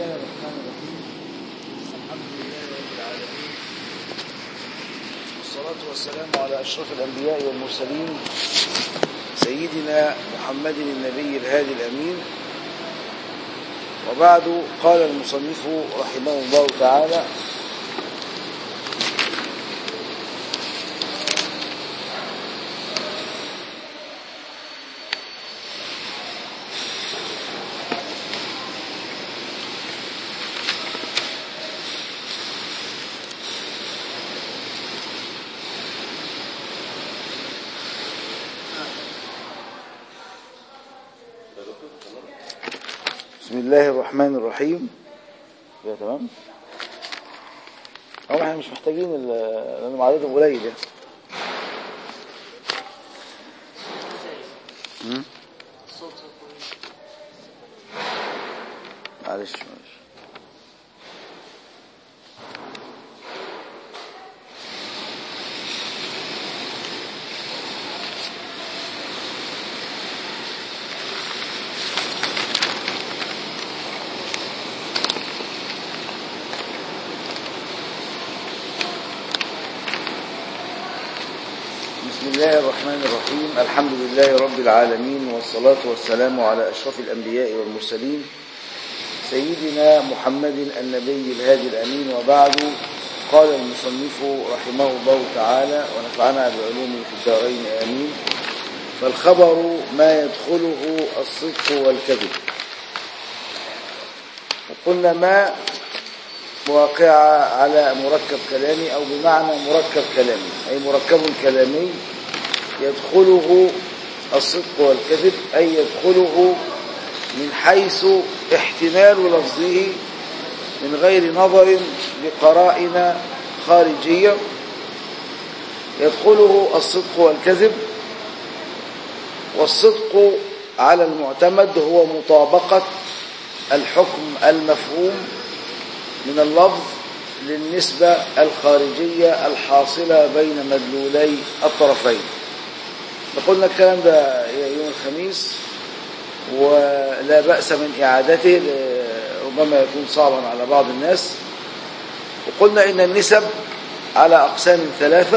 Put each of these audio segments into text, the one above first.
الله الرحمن الرحيم الحمد لله رب العالمين والصلاة والسلام على أشرف الأنبياء والمرسلين سيدنا محمد النبي الهادي الأمين وبعد قال المصنف رحمه الله تعالى بسم الله الرحمن الرحيم يا تمام هو احنا مش محتاجين ال- لان عددهم قليل يعني مم؟ معلش معلش بسم الله الرحمن الرحيم الحمد لله رب العالمين والصلاة والسلام على أشرف الأنبياء والمرسلين سيدنا محمد النبي الهادي الأمين وبعد قال المصنف رحمه الله تعالى ونفعنا بعلومه في الدارين آمين فالخبر ما يدخله الصدق والكذب وقلنا ما مواقعة على مركب كلامي أو بمعنى مركب كلامي أي مركب كلامي يدخله الصدق والكذب أي يدخله من حيث احتمال لفظه من غير نظر لقرائن خارجية يدخله الصدق والكذب والصدق على المعتمد هو مطابقة الحكم المفهوم من اللفظ للنسبة الخارجية الحاصلة بين مدلولي الطرفين قلنا الكلام ده يوم الخميس ولا بأس من إعادته ربما يكون صعبا على بعض الناس وقلنا إن النسب على أقسام ثلاثة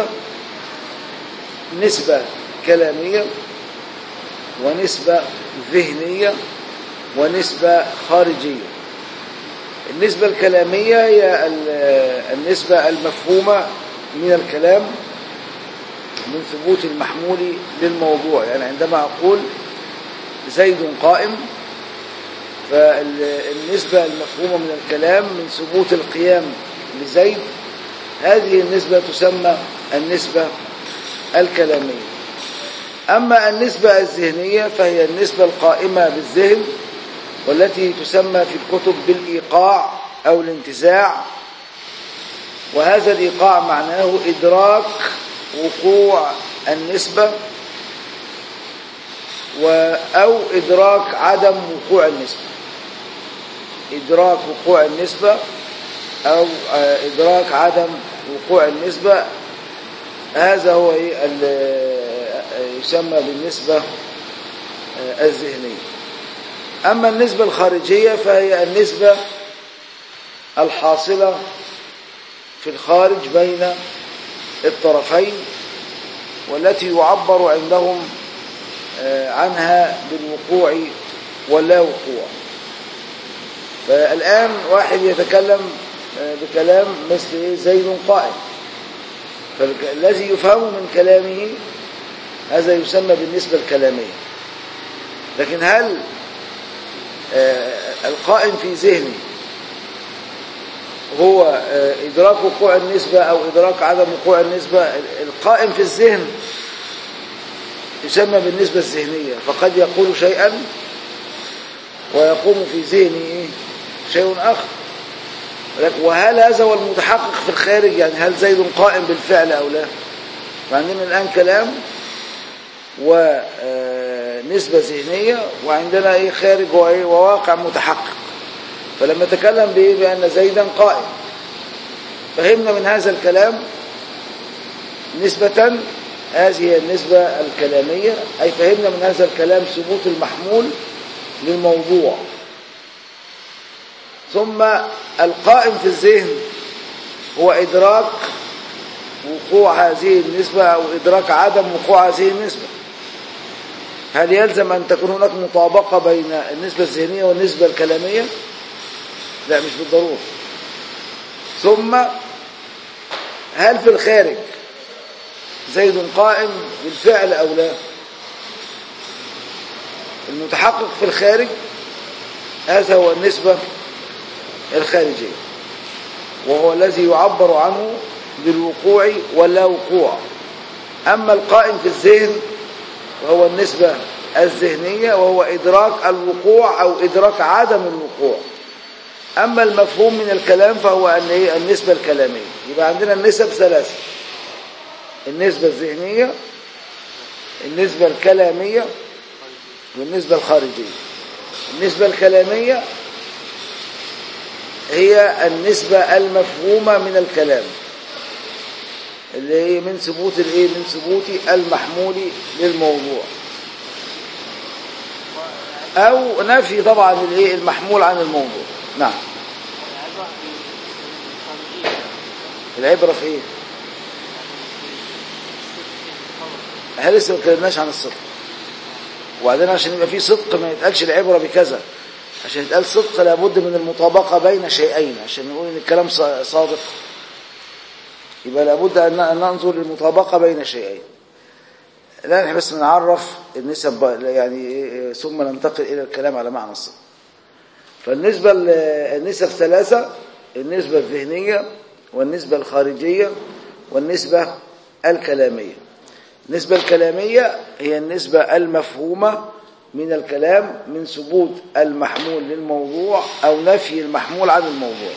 نسبة كلامية ونسبة ذهنية ونسبة خارجية النسبة الكلامية هي النسبة المفهومة من الكلام من ثبوت المحمول للموضوع يعني عندما أقول زيد قائم فالنسبة المفهومة من الكلام من ثبوت القيام لزيد هذه النسبة تسمى النسبة الكلامية أما النسبة الذهنية فهي النسبة القائمة بالذهن والتي تسمى في الكتب بالإيقاع أو الانتزاع وهذا الإيقاع معناه إدراك وقوع النسبة أو إدراك عدم وقوع النسبة إدراك وقوع النسبة أو إدراك عدم وقوع النسبة هذا هو يسمى بالنسبة الذهنية أما النسبة الخارجية فهي النسبة الحاصلة في الخارج بين الطرفين والتي يعبر عندهم عنها بالوقوع واللا وقوع فالآن واحد يتكلم بكلام مثل زيد قائم فالذي يفهم من كلامه هذا يسمى بالنسبة الكلامية لكن هل القائم في ذهني هو إدراك وقوع النسبة أو إدراك عدم وقوع النسبة القائم في الذهن يسمى بالنسبة الذهنية فقد يقول شيئا ويقوم في ذهنه شيء آخر وهل هذا هو المتحقق في الخارج يعني هل زيد قائم بالفعل أو لا فعندنا الآن كلام ونسبة ذهنية وعندنا ايه خارج وايه وواقع متحقق فلما تكلم بايه بأن زيدا قائم فهمنا من هذا الكلام نسبة هذه هي النسبة الكلامية أي فهمنا من هذا الكلام ثبوت المحمول للموضوع ثم القائم في الذهن هو إدراك وقوع هذه النسبة أو إدراك عدم وقوع هذه النسبة هل يلزم أن تكون هناك مطابقة بين النسبة الذهنية والنسبة الكلامية لا مش بالضرورة ثم هل في الخارج زيد قائم بالفعل أو لا المتحقق في الخارج هذا هو النسبة الخارجية وهو الذي يعبر عنه بالوقوع ولا وقوع أما القائم في الذهن وهو النسبة الذهنية وهو إدراك الوقوع أو إدراك عدم الوقوع أما المفهوم من الكلام فهو النسبة الكلامية يبقى عندنا النسب ثلاثة النسبة الذهنية النسبة الكلامية والنسبة الخارجية النسبة الكلامية هي النسبة المفهومة من الكلام اللي هي من ثبوت الايه من ثبوت المحمول للموضوع او نفي طبعا الايه المحمول عن الموضوع نعم العبرة في ايه احنا لسه ما اتكلمناش عن الصدق وبعدين عشان يبقى في صدق ما يتقالش العبرة بكذا عشان يتقال صدق لابد من المطابقة بين شيئين عشان نقول ان الكلام صادق يبقى لابد ان ننظر للمطابقة بين شيئين لا نحن بس نعرف النسب يعني ثم ننتقل الى الكلام على معنى الصدق فالنسبة النسب ثلاثة النسبة الذهنية والنسبة الخارجية والنسبة الكلامية النسبة الكلامية هي النسبة المفهومة من الكلام من ثبوت المحمول للموضوع أو نفي المحمول عن الموضوع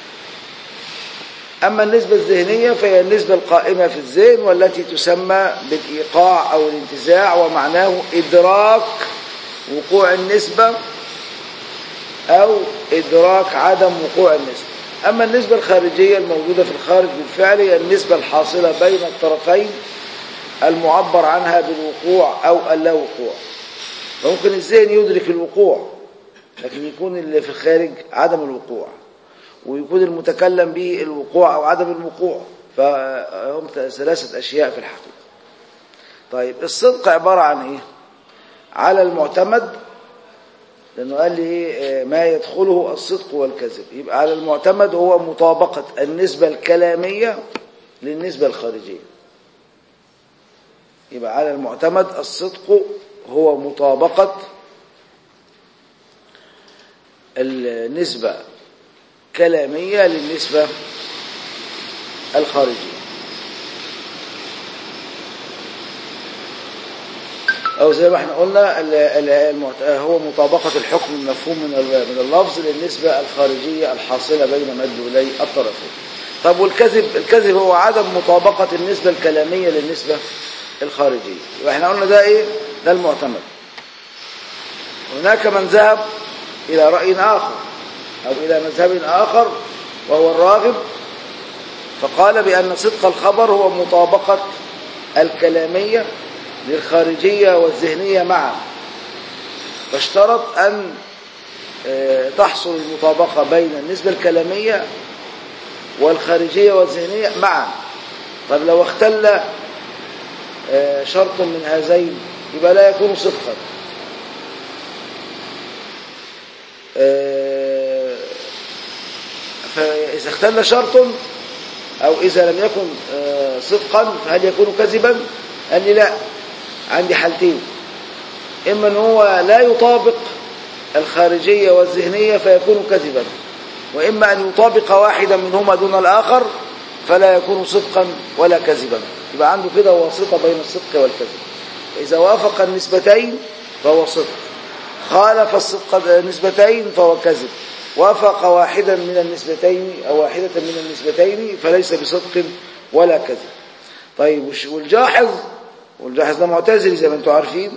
أما النسبة الذهنية فهي النسبة القائمة في الذهن والتي تسمى بالإيقاع أو الانتزاع ومعناه إدراك وقوع النسبة أو إدراك عدم وقوع النسبة أما النسبة الخارجية الموجودة في الخارج بالفعل هي النسبة الحاصلة بين الطرفين المعبر عنها بالوقوع أو اللا وقوع فممكن الذهن يدرك الوقوع لكن يكون اللي في الخارج عدم الوقوع ويكون المتكلم به الوقوع أو عدم الوقوع فهم ثلاثة أشياء في الحقيقة طيب الصدق عبارة عن إيه على المعتمد لأنه قال لي إيه ما يدخله الصدق والكذب يبقى على المعتمد هو مطابقة النسبة الكلامية للنسبة الخارجية يبقى على المعتمد الصدق هو مطابقة النسبة كلامية للنسبة الخارجية أو زي ما احنا قلنا هو مطابقة الحكم المفهوم من اللفظ للنسبة الخارجية الحاصلة بين مدلولي الطرفين طب والكذب الكذب هو عدم مطابقة النسبة الكلامية للنسبة الخارجية واحنا قلنا ده ايه ده المعتمد هناك من ذهب الى رأي آخر او الى مذهب آخر وهو الراغب فقال بأن صدق الخبر هو مطابقة الكلامية للخارجية والذهنية معا فاشترط أن تحصل المطابقة بين النسبة الكلامية والخارجية والذهنية معا طب لو اختل شرط من هذين يبقى لا يكون صدقا فإذا اختل شرط أو إذا لم يكن صدقا فهل يكون كذبا قال لي لا عندي حالتين إما أن هو لا يطابق الخارجية والذهنية فيكون كذبا وإما أن يطابق واحدا منهما دون الآخر فلا يكون صدقا ولا كذبا يبقى عنده كده واسطة بين الصدق والكذب إذا وافق النسبتين فهو صدق خالف الصدق النسبتين فهو كذب وافق واحدا من النسبتين أو واحدة من النسبتين فليس بصدق ولا كذب طيب والجاحظ والجاحظ ده معتزلي زي ما انتم عارفين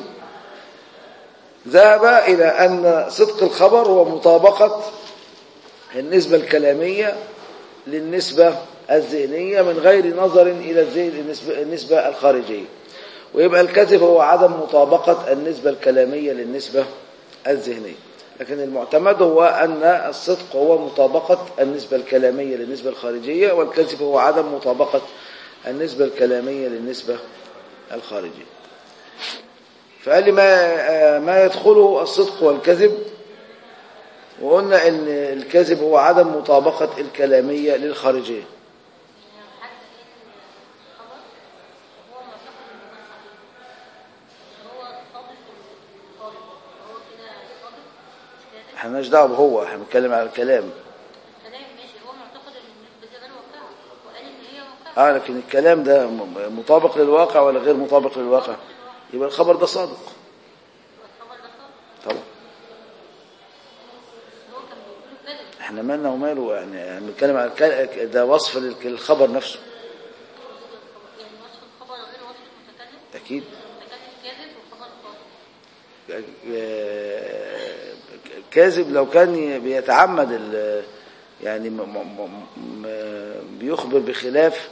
ذهب إلى أن صدق الخبر هو مطابقة النسبة الكلامية للنسبة الذهنية من غير نظر إلى النسبة الخارجية ويبقى الكذب هو عدم مطابقة النسبة الكلامية للنسبة الذهنية لكن المعتمد هو أن الصدق هو مطابقة النسبة الكلامية للنسبة الخارجية والكذب هو عدم مطابقة النسبة الكلامية للنسبة الخارجية فقال لي ما, ما يدخله الصدق والكذب وقلنا ان الكذب هو عدم مطابقة الكلامية للخارجية احنا مالناش دعوه هو احنا بنتكلم على الكلام كلام ماشي هو معتقد ان النسبه دي غير واقعه وقال ان هي واقعه اه لكن الكلام ده م- مطابق للواقع ولا غير مطابق للواقع يبقى الخبر ده صادق والخبر ده صادق طبعا هو كان بيقول كذب احنا مالنا وماله يعني يعني بنتكلم على الك- ده وصف للك- للخبر نفسه يعني وصف الخبر غير وصف المتكلم اكيد المتكلم كاذب والخبر صادق آه، كاذب لو كان بيتعمد ال- يعني م- م- م- بيخبر بخلاف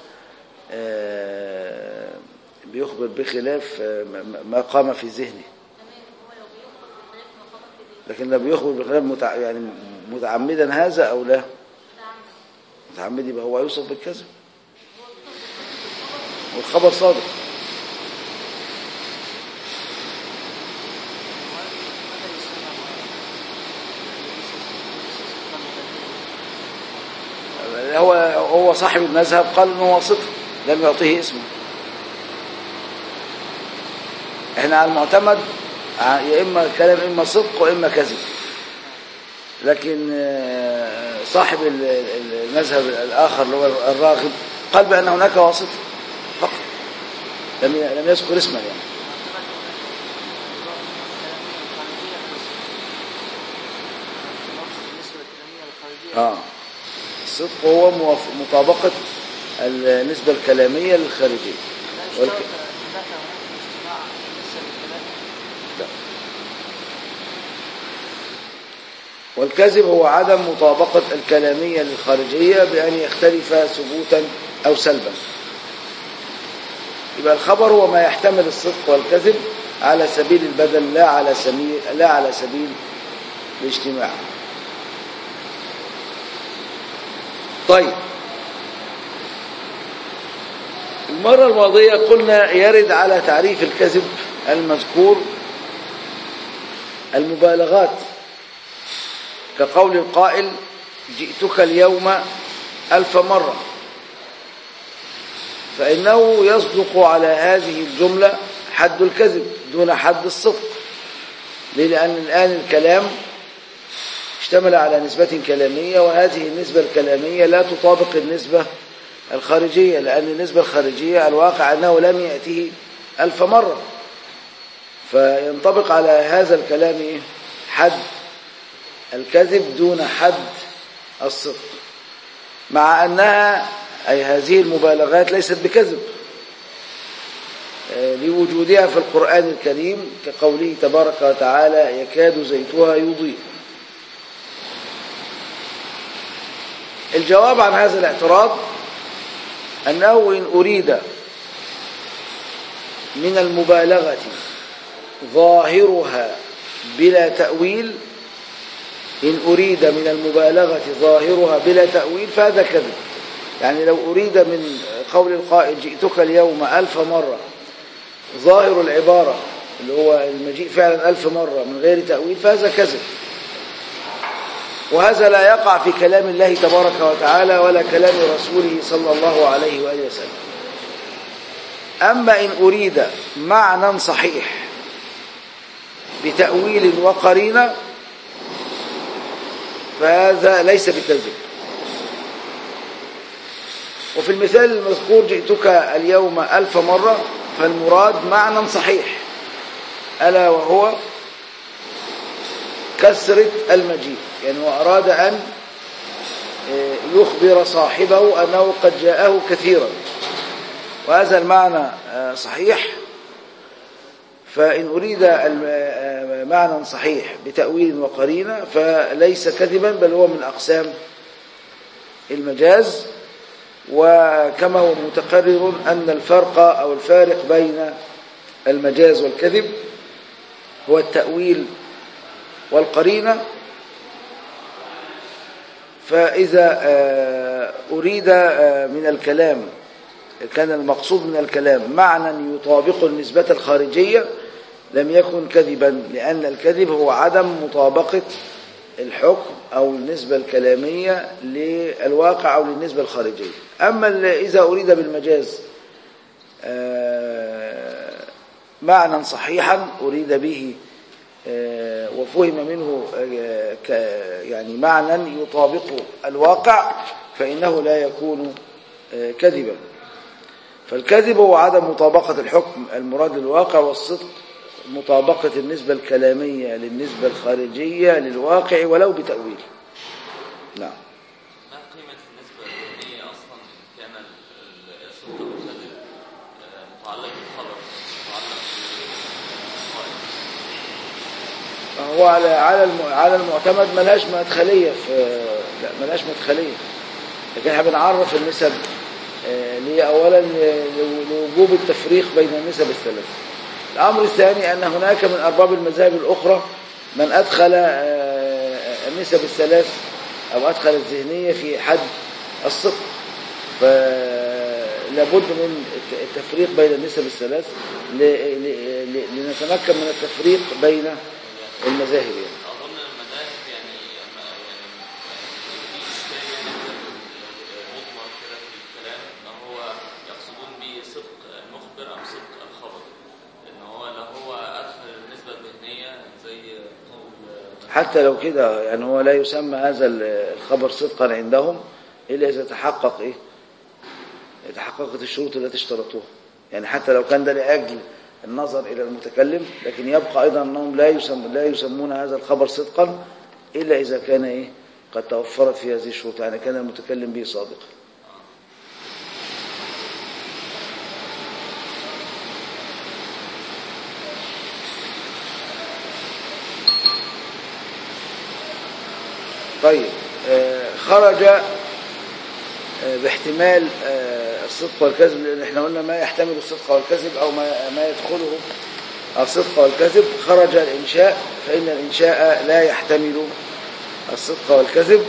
آه، بيخبر بخلاف آه، م- ما قام في ذهنه تمام هو لو بيخبر بخلاف ما خبر في ذهنه لكن لو بيخبر بخلاف متع... يعني متعمدا هذا او لا متعمد متعمد يبقى هو يوصف بالكذب هو بيخبر بالخبر والخبر صادق هو هو صاحب المذهب قال انه هو صدق لم يعطيه اسمه احنا على المعتمد ع- يا اما كلام اما صدق واما كذب لكن آه، صاحب ال- ال- المذهب الاخر اللي هو الراغب قال بان هناك واسطه فقط لم ي- لم يذكر اسما يعني اه الصدق هو موaf- مطابقة النسبة الكلامية للخارجية والك... لا. والكذب هو عدم مطابقة الكلامية للخارجية بأن يختلف ثبوتا أو سلبا يبقى الخبر هو ما يحتمل الصدق والكذب على سبيل البدل لا على سبيل لا على سبيل الاجتماع طيب المرة الماضية قلنا يرد على تعريف الكذب المذكور المبالغات كقول القائل جئتك اليوم ألف مرة فإنه يصدق على هذه الجملة حد الكذب دون حد الصدق ليه؟ لأن الآن الكلام اشتمل على نسبة كلامية وهذه النسبة الكلامية لا تطابق النسبة الخارجية لأن النسبة الخارجية الواقع أنه لم يأته ألف مرة فينطبق على هذا الكلام إيه؟ حد الكذب دون حد الصدق مع أنها أي هذه المبالغات ليست بكذب آه، لوجودها في القرآن الكريم كقوله تبارك وتعالى يكاد زيتها يضيء الجواب عن هذا الاعتراض أنه إن أريد من المبالغة ظاهرها بلا تأويل إن أريد من المبالغة ظاهرها بلا تأويل فهذا كذب يعني لو أريد من قول القائل جئتك اليوم ألف مرة ظاهر العبارة اللي هو المجيء فعلا ألف مرة من غير تأويل فهذا كذب وهذا لا يقع في كلام الله تبارك وتعالى ولا كلام رسوله صلى الله عليه وآله وسلم أما إن أريد معنى صحيح بتأويل وقرينة فهذا ليس بكذب وفي المثال المذكور جئتك اليوم ألف مرة فالمراد معنى صحيح ألا وهو كثرة المجيء يعني هو أراد أن يخبر صاحبه أنه قد جاءه كثيرا وهذا المعنى صحيح فإن أريد معنى صحيح بتأويل وقرينة فليس كذبا بل هو من أقسام المجاز وكما هو متقرر أن الفرق أو الفارق بين المجاز والكذب هو التأويل والقرينة فإذا آه، أريد آه، من الكلام كان المقصود من الكلام معنى يطابق النسبة الخارجية لم يكن كذبا لأن الكذب هو عدم مطابقة الحكم أو النسبة الكلامية للواقع أو للنسبة الخارجية أما ال- إذا أريد بالمجاز آه، معنى صحيحا أريد به آه، وفهم منه آه، ك- يعني معنى يطابق الواقع فإنه لا يكون آه، كذبا فالكذب هو عدم مطابقة الحكم المراد للواقع والصدق مطابقة النسبة الكلامية للنسبة الخارجية للواقع ولو بتأويل نعم ما قيمة النسبة الذهنية أصلا إن كان ال- ال- الصدق والكذب آه، متعلق بالخبر متعلق بالقائل هو على على الم- على المعتمد ملهاش مدخلية في لا ملهاش مدخلية لكن احنا بنعرف النسب آه، ليه أولا ل- لوجوب التفريق بين النسب الثلاث الأمر الثاني أن هناك من أرباب المذاهب الأخرى من أدخل آه، النسب الثلاث أو أدخل الذهنية في حد الصدق فلابد من الت- التفريق بين النسب الثلاث ل- ل- ل- لنتمكن من التفريق بين المذاهب يعني. أظن المذاهب يعني يعني في إشكالية جدا مضمر كده في الكلام إن هو يقصدون به صدق المخبر أم صدق الخبر إن هو لو هو أدخل النسبة الذهنية زي قول حتى لو كده يعني هو لا يسمى هذا الخبر صدقا عندهم إلا إذا تحقق إيه تحققت الشروط التي اشترطوها يعني حتى لو كان ده لأجل النظر إلى المتكلم لكن يبقى أيضا أنهم لا يسم لا يسمون هذا الخبر صدقا إلا إذا كان إيه قد توفرت في هذه الشروط يعني كان المتكلم به صادقا طيب آه، خرج آه، باحتمال آه، الصدق والكذب لأن احنا قلنا ما يحتمل الصدق والكذب أو ما ما يدخله الصدق والكذب خرج الإنشاء فإن الإنشاء لا يحتمل الصدق والكذب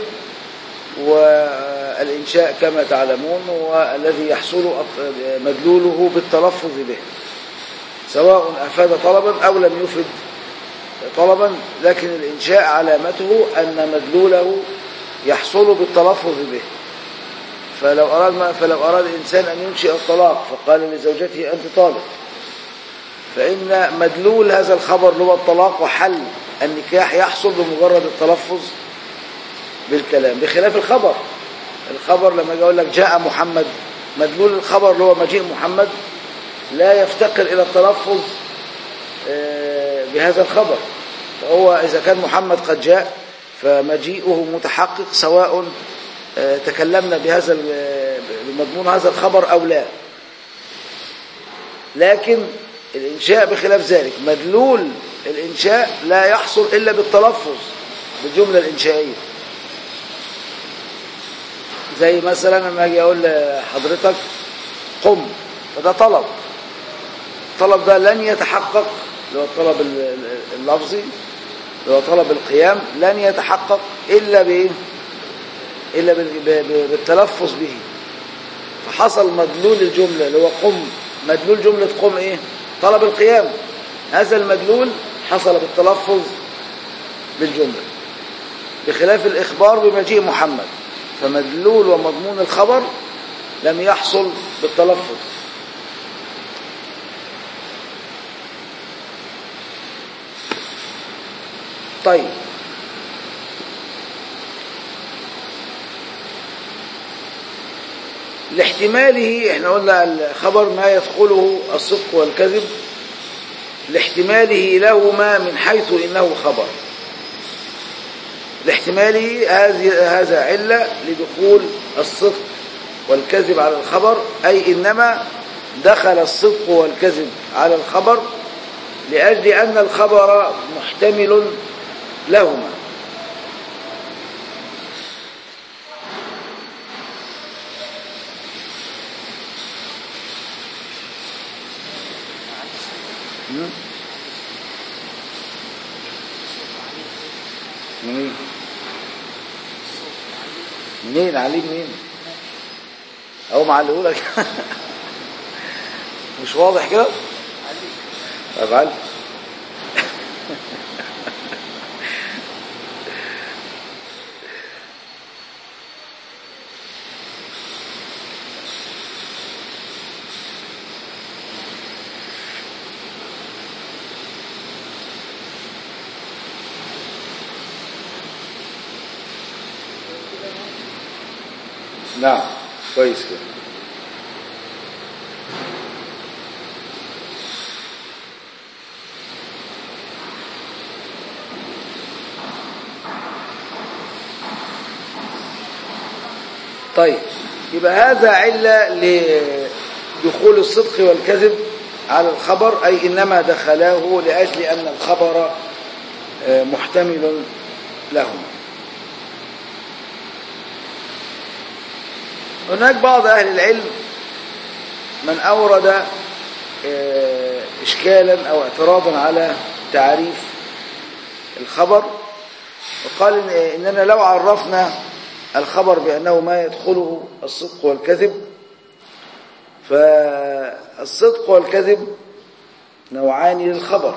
والإنشاء كما تعلمون هو الذي يحصل أط- مدلوله بالتلفظ به سواء أفاد طلبا أو لم يفد طلبا لكن الإنشاء علامته أن مدلوله يحصل بالتلفظ به فلو أراد ما فلو أراد الإنسان أن ينشئ الطلاق فقال لزوجته أنت طالق فإن مدلول هذا الخبر اللي هو الطلاق وحل النكاح يحصل بمجرد التلفظ بالكلام بخلاف الخبر الخبر لما اجي اقول لك جاء محمد مدلول الخبر اللي هو مجيء محمد لا يفتقر إلى التلفظ آه، بهذا الخبر فهو إذا كان محمد قد جاء فمجيئه متحقق سواء آه، تكلمنا بهذا ال- بمضمون هذا الخبر أو لا لكن الإنشاء بخلاف ذلك مدلول الإنشاء لا يحصل إلا بالتلفظ بالجملة الإنشائية زي مثلا لما أجي أقول لحضرتك قم فده طلب الطلب ده لن يتحقق اللي هو الطلب ال- ال- اللفظي اللي هو طلب القيام لن يتحقق إلا بإيه؟ إلا بال- ب- ب- بالتلفظ به فحصل مدلول الجملة اللي هو قم مدلول جملة قم إيه؟ طلب القيام هذا المدلول حصل بالتلفظ بالجملة بخلاف الإخبار بمجيء محمد فمدلول ومضمون الخبر لم يحصل بالتلفظ طيب لاحتماله احنا قلنا الخبر ما يدخله الصدق والكذب لاحتماله لهما من حيث انه خبر لاحتماله هذه هذا علة لدخول الصدق والكذب على الخبر أي إنما دخل الصدق والكذب على الخبر لأجل أن الخبر محتمل لهما مم. مم. منين عليه منين اهو معلقه لك مش واضح كده طب علي نعم كويس كده طيب يبقى هذا علة لدخول الصدق والكذب على الخبر أي إنما دخلاه لأجل أن الخبر آه، محتمل لهما هناك بعض أهل العلم من أورد آه، إشكالا أو اعتراضا على تعريف الخبر وقال إن- إننا لو عرفنا الخبر بأنه ما يدخله الصدق والكذب فالصدق والكذب نوعان للخبر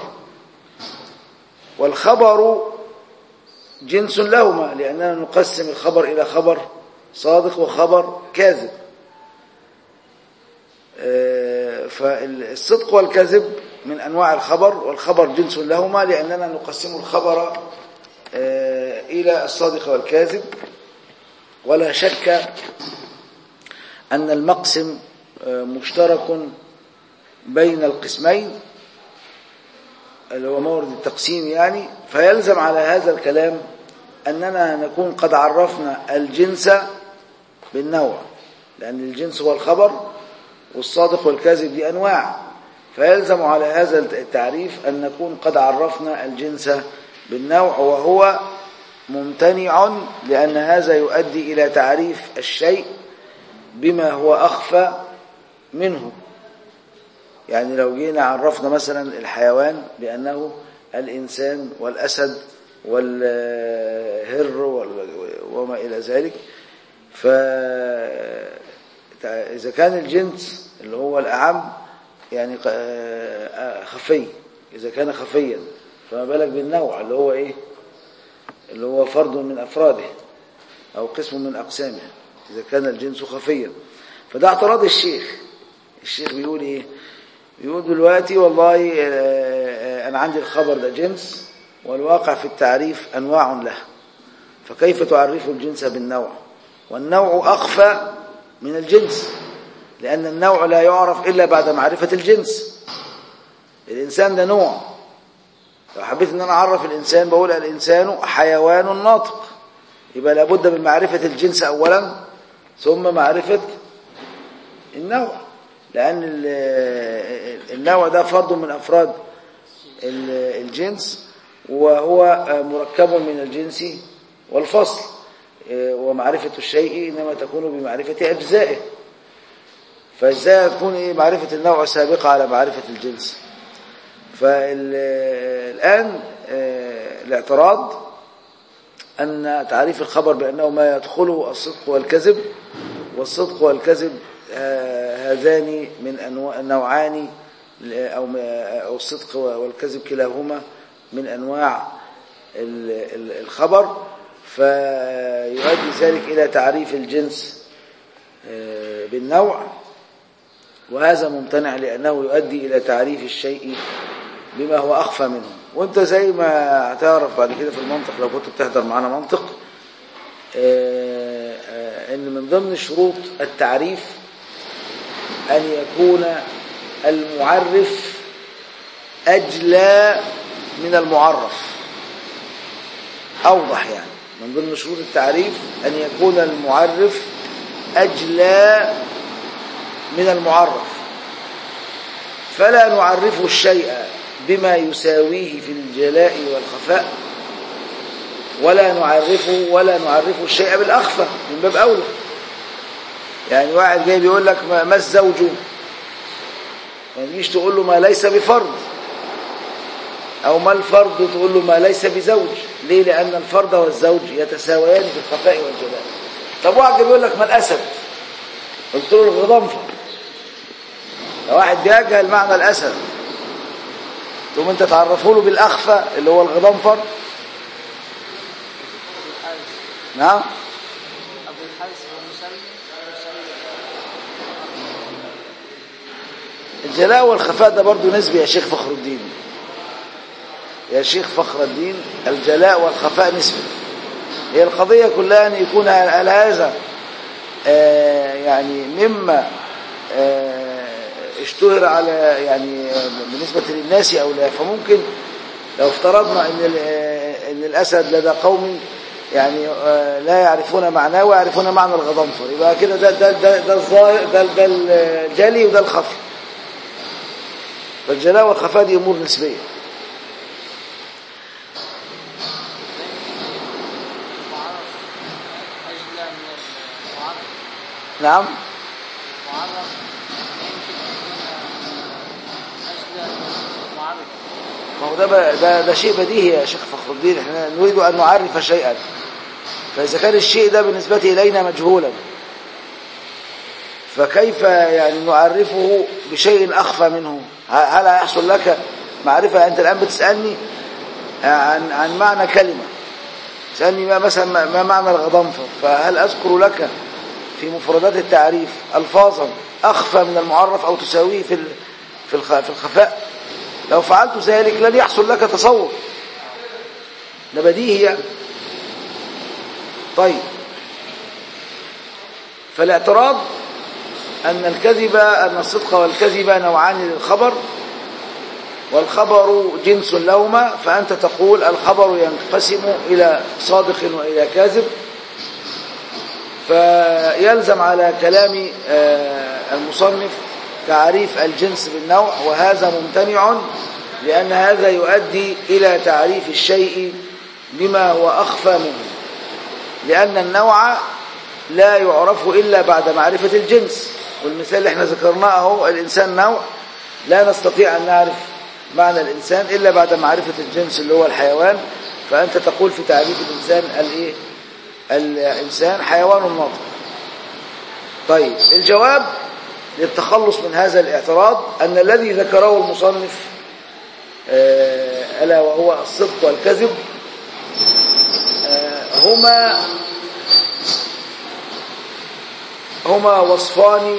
والخبر جنس لهما لأننا نقسم الخبر إلى خبر صادق وخبر كاذب آه، فالصدق والكذب من أنواع الخبر والخبر جنس لهما لأننا نقسم الخبر آه، إلى الصادق والكاذب ولا شك أن المقسم آه، مشترك بين القسمين اللي هو مورد التقسيم يعني فيلزم على هذا الكلام أننا نكون قد عرفنا الجنس بالنوع لأن الجنس هو الخبر والصادق والكاذب دي أنواع فيلزم على هذا التعريف أن نكون قد عرفنا الجنس بالنوع وهو ممتنع لأن هذا يؤدي إلى تعريف الشيء بما هو أخفى منه يعني لو جينا عرفنا مثلا الحيوان بأنه الإنسان والأسد والهر وال- وما إلى ذلك فإذا كان الجنس اللي هو الأعم يعني ق- خفي إذا كان خفيا فما بالك بالنوع اللي هو إيه اللي هو فرد من أفراده أو قسم من أقسامه إذا كان الجنس خفيا فده اعتراض الشيخ الشيخ بيقول إيه بيقول دلوقتي والله آه، آه، أنا عندي الخبر ده جنس والواقع في التعريف أنواع له فكيف تعرف الجنس بالنوع والنوع أخفى من الجنس لأن النوع لا يعرف إلا بعد معرفة الجنس الإنسان ده نوع لو حبيت أن أنا أعرف الإنسان بقول الإنسان حيوان ناطق يبقى لابد من معرفة الجنس أولا ثم معرفة النوع لأن ال- النوع ده فرد من أفراد ال- الجنس وهو مركب من الجنس والفصل إيه، ومعرفة الشيء إنما تكون بمعرفة أجزائه فإزاي تكون إيه معرفة النوع سابقة على معرفة الجنس فالآن الاعتراض أن تعريف الخبر بأنه ما يدخله الصدق والكذب والصدق والكذب آه، هذان من أنواع نوعان أو أو الصدق والكذب كلاهما من أنواع ال- ال- الخبر فيؤدي ذلك إلى تعريف الجنس آه، بالنوع وهذا ممتنع لأنه يؤدي إلى تعريف الشيء بما هو أخفى منه وانت زي ما هتعرف بعد كده في المنطق لو كنت بتحضر معانا منطق آه، آه، ان من ضمن شروط التعريف ان يكون المعرف اجلى من المعرف اوضح يعني من ضمن شروط التعريف ان يكون المعرف اجلى من المعرف فلا نعرف الشيء بما يساويه في الجلاء والخفاء ولا نعرفه ولا نعرف الشيء بالأخفى من باب أولى يعني واحد جاي بيقول لك ما ما الزوج ما تجيش تقول له ما ليس بفرد أو ما الفرد تقول له ما ليس بزوج ليه لأن الفرد والزوج يتساويان في الخفاء والجلاء طب واحد بيقول لك ما الاسد قلت له الغضنفر لو واحد بيجهل معنى الاسد تقوم انت تعرفه له بالاخفى اللي هو الغضنفر نعم أبو الحارث ومسلم الجلاء والخفاء ده برضو نسبي يا شيخ فخر الدين يا شيخ فخر الدين الجلاء والخفاء نسبي هي القضية كلها أن يكون هل هذا آه، يعني مما آه، اشتهر على يعني آه، بالنسبة للناس أو لا فممكن لو افترضنا أن ال- آه، أن الأسد لدى قوم يعني آه، لا يعرفون معناه ويعرفون معنى الغضنفر يبقى كده ده ده ده ده الظاهر ده ده الجلي وده الخفي فالجلاء والخفاء دي أمور نسبية معرف أجلى من المعرف نعم معرف يمكن أن يكون أجلى من المعرف ما هو ده, ب- ده ده شيء بديهي يا شيخ فخر الدين احنا نريد أن نعرف شيئا فإذا كان الشيء ده بالنسبة إلينا مجهولا فكيف يعني نعرفه بشيء أخفى منه ه- هل هيحصل لك معرفة أنت الآن بتسألني عن عن معنى كلمة تسألني ما مثلا ما ما معنى الغضنفر فهل أذكر لك في مفردات التعريف ألفاظا أخفى من المعرف أو تساويه في ال- في الخ- في الخفاء لو فعلت ذلك لن يحصل لك تصور ده بديهي يعني طيب فالاعتراض أن الكذب أن الصدق والكذب نوعان للخبر والخبر جنس لهما فأنت تقول الخبر ينقسم إلى صادق وإلى كاذب فيلزم على كلام آه، المصنف تعريف الجنس بالنوع وهذا ممتنع لأن هذا يؤدي إلى تعريف الشيء بما هو أخفى منه لأن النوع لا يعرف إلا بعد معرفة الجنس والمثال اللي احنا ذكرناه هو الإنسان نوع لا نستطيع أن نعرف معنى الإنسان إلا بعد معرفة الجنس اللي هو الحيوان فأنت تقول في تعريف الإنسان الإيه الإنسان حيوان ناطق طيب الجواب للتخلص من هذا الاعتراض أن الذي ذكره المصنف آه، ألا وهو الصدق والكذب آه، هما هما وصفان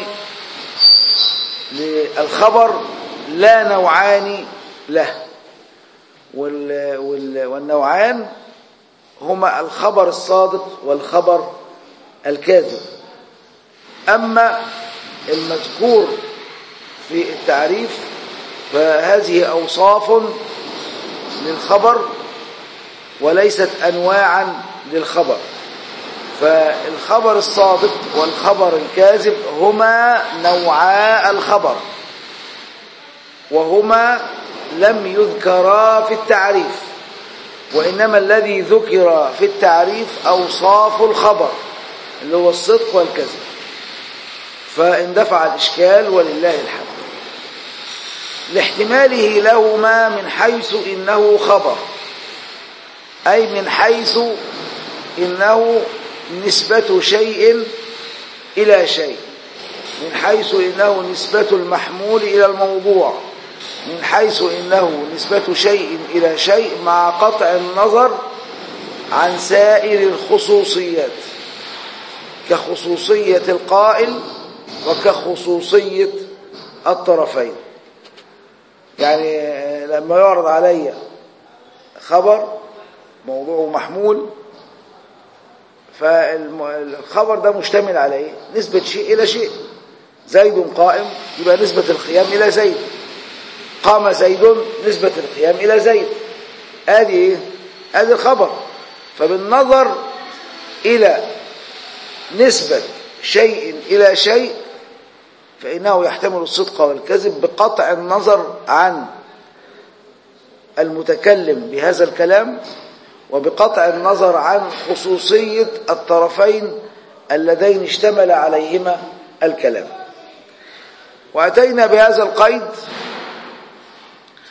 للخبر لا نوعان له وال وال والنوعان هما الخبر الصادق والخبر الكاذب أما المذكور في التعريف فهذه أوصاف للخبر وليست أنواعا للخبر فالخبر الصادق والخبر الكاذب هما نوعا الخبر وهما لم يذكرا في التعريف وإنما الذي ذكر في التعريف أوصاف الخبر اللي هو الصدق والكذب فاندفع الإشكال ولله الحمد لاحتماله لهما من حيث إنه خبر أي من حيث إنه نسبة شيء إلى شيء من حيث إنه نسبة المحمول إلى الموضوع من حيث إنه نسبة شيء إلى شيء مع قطع النظر عن سائر الخصوصيات كخصوصية القائل وكخصوصية الطرفين يعني لما يعرض علي خبر موضوعه محمول فالخبر ده مشتمل على ايه نسبة شيء إلى شيء زيد قائم يبقى نسبة القيام إلى زيد قام زيد نسبة القيام إلى زيد ادي ايه ادي الخبر فبالنظر إلى نسبة شيء إلى شيء فإنه يحتمل الصدق والكذب بقطع النظر عن المتكلم بهذا الكلام وبقطع النظر عن خصوصية الطرفين اللذين اشتمل عليهما الكلام وأتينا بهذا القيد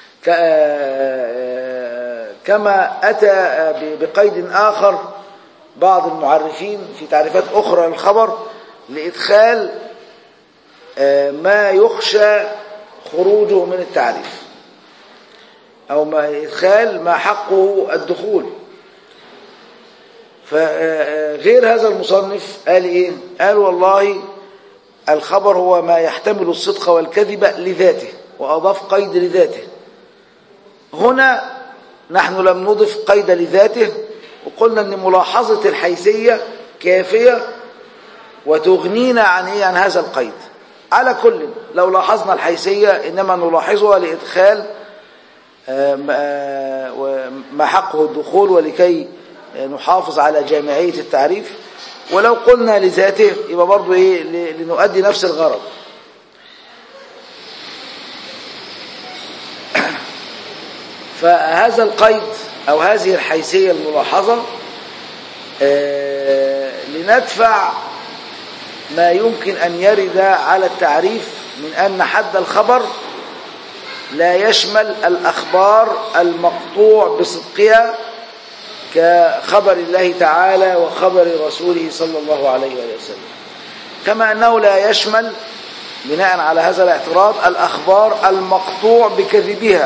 كما أتى بقيد آخر بعض المعرفين في تعريفات أخرى للخبر لإدخال آه، ما يخشى خروجه من التعريف أو ما إدخال ما حقه الدخول فغير هذا المصنف قال إيه قال والله الخبر هو ما يحتمل الصدق والكذب لذاته وأضاف قيد لذاته هنا نحن لم نضف قيد لذاته وقلنا أن ملاحظة الحيثية كافية وتغنينا عن إيه عن هذا القيد على كل لو لاحظنا الحيثية إنما نلاحظها لإدخال آه، ما- آه، ما حقه الدخول ولكي نحافظ على جامعية التعريف ولو قلنا لذاته يبقى برضو إيه ل- لنؤدي نفس الغرض فهذا القيد أو هذه الحيثية الملاحظة آه، لندفع ما يمكن أن يرد على التعريف من أن حد الخبر لا يشمل الأخبار المقطوع بصدقها كخبر الله تعالى وخبر رسوله صلى الله عليه وآله وسلم كما أنه لا يشمل بناء على هذا الاعتراض الأخبار المقطوع بكذبها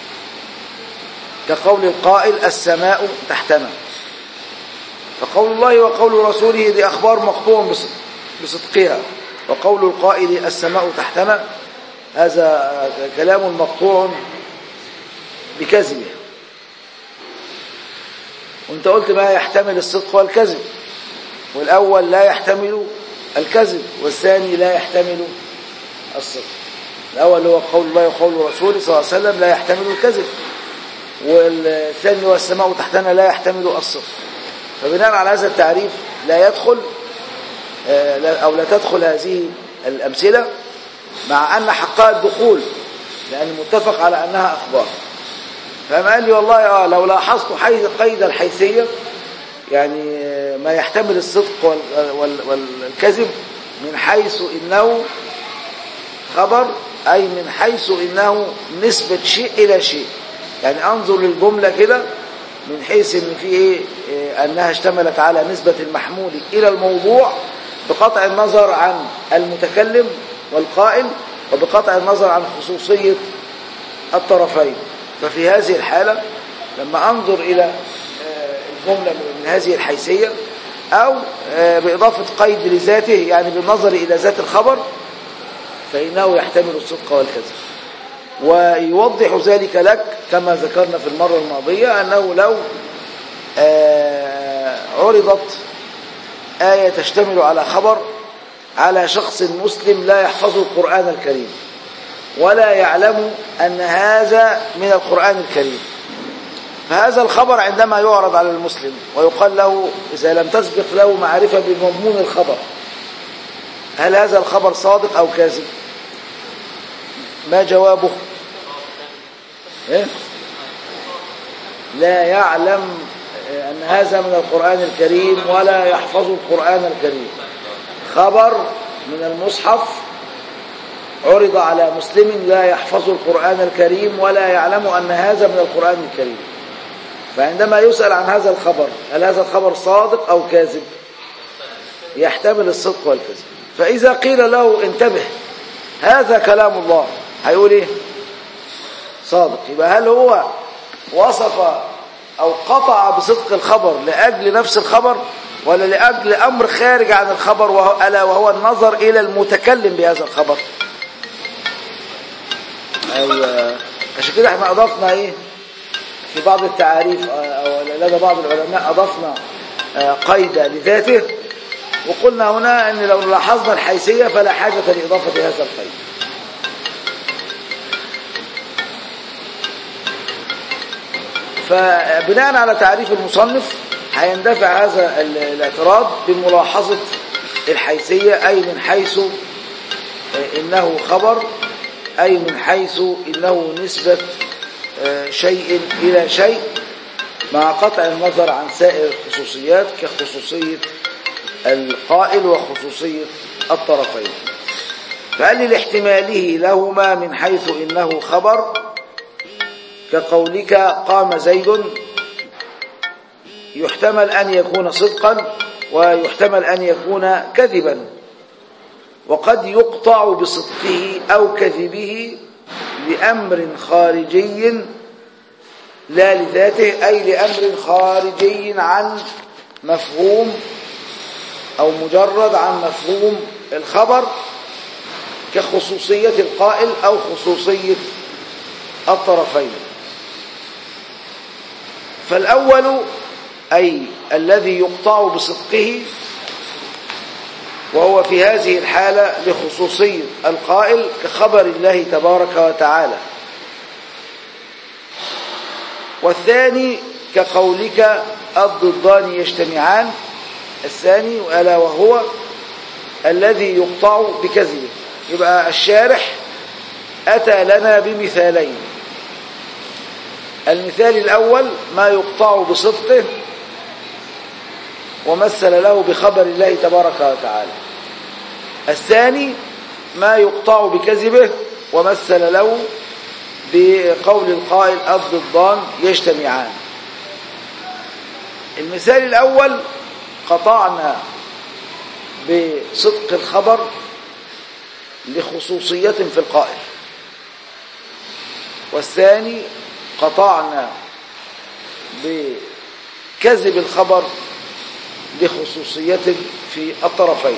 كقول القائل السماء تحتنا فقول الله وقول رسوله دي أخبار مقطوع بصدق بصدقها وقول القائل السماء تحتنا هذا كلام مقطوع بكذبه وانت قلت ما يحتمل الصدق والكذب والأول لا يحتمل الكذب والثاني لا يحتمل الصدق الأول هو قول الله وقول رسوله صلى الله عليه وسلم لا يحتمل الكذب والثاني والسماء تحتنا لا يحتمل الصدق فبناء على هذا التعريف لا يدخل آه، لا- أو لا تدخل هذه الأمثلة مع أن حقها الدخول لأن متفق على أنها أخبار فما قال لي والله آه لو لاحظت حيث قيد الحيثية يعني آه، ما يحتمل الصدق وال- وال- والكذب من حيث إنه خبر أي من حيث إنه نسبة شيء إلى شيء يعني أنظر للجملة كده من حيث إن في إيه إيه، أنها اشتملت على نسبة المحمول إلى الموضوع بقطع النظر عن المتكلم والقائل وبقطع النظر عن خصوصية الطرفين ففي هذه الحالة لما أنظر إلى آه، الجملة من هذه الحيثية أو آه، بإضافة قيد لذاته يعني بالنظر إلى ذات الخبر فإنه يحتمل الصدق والكذب ويوضح ذلك لك كما ذكرنا في المرة الماضية أنه لو آه، عرضت آية تشتمل على خبر على شخص مسلم لا يحفظ القرآن الكريم ولا يعلم أن هذا من القرآن الكريم فهذا الخبر عندما يعرض على المسلم ويقال له إذا لم تسبق له معرفة بمضمون الخبر هل هذا الخبر صادق أو كاذب ما جوابه إيه؟ لا يعلم أن هذا من القرآن الكريم ولا يحفظ القرآن الكريم خبر من المصحف عرض على مسلم لا يحفظ القرآن الكريم ولا يعلم أن هذا من القرآن الكريم فعندما يسأل عن هذا الخبر هل هذا الخبر صادق أو كاذب يحتمل الصدق والكذب فإذا قيل له انتبه هذا كلام الله هيقول ايه صادق يبقى هل هو وصف أو قطع بصدق الخبر لأجل نفس الخبر ولا لأجل أمر خارج عن الخبر وهو ألا وهو النظر إلى المتكلم بهذا الخبر أيوة عشان كده احنا أضفنا إيه في بعض التعاريف آه، أو لدى بعض العلماء أضفنا آه، قيد لذاته وقلنا هنا أن لو لاحظنا الحيثية فلا حاجة لإضافة هذا القيد فبناء على تعريف المصنف هيندفع هذا ال- الاعتراض بملاحظة الحيثية أي من حيث آه، إنه خبر أي من حيث إنه نسبة آه، شيء إلى شيء مع قطع النظر عن سائر الخصوصيات كخصوصية القائل وخصوصية الطرفين فقال لي لاحتماله لهما من حيث إنه خبر كقولك قام زيد يحتمل أن يكون صدقا ويحتمل أن يكون كذبا وقد يقطع بصدقه أو كذبه لأمر خارجي لا لذاته أي لأمر خارجي عن مفهوم أو مجرد عن مفهوم الخبر كخصوصية القائل أو خصوصية الطرفين فالأول أي الذي يقطع بصدقه وهو في هذه الحالة لخصوصية القائل كخبر الله تبارك وتعالى والثاني كقولك الضدان يجتمعان الثاني ألا وهو الذي يقطع بكذبه يبقى الشارح أتى لنا بمثالين المثال الأول ما يقطع بصدقه ومثل له بخبر الله تبارك وتعالى الثاني ما يقطع بكذبه ومثل له بقول القائل الضدان يجتمعان المثال الأول قطعنا بصدق الخبر لخصوصية في القائل والثاني قطعنا بكذب الخبر لخصوصية في الطرفين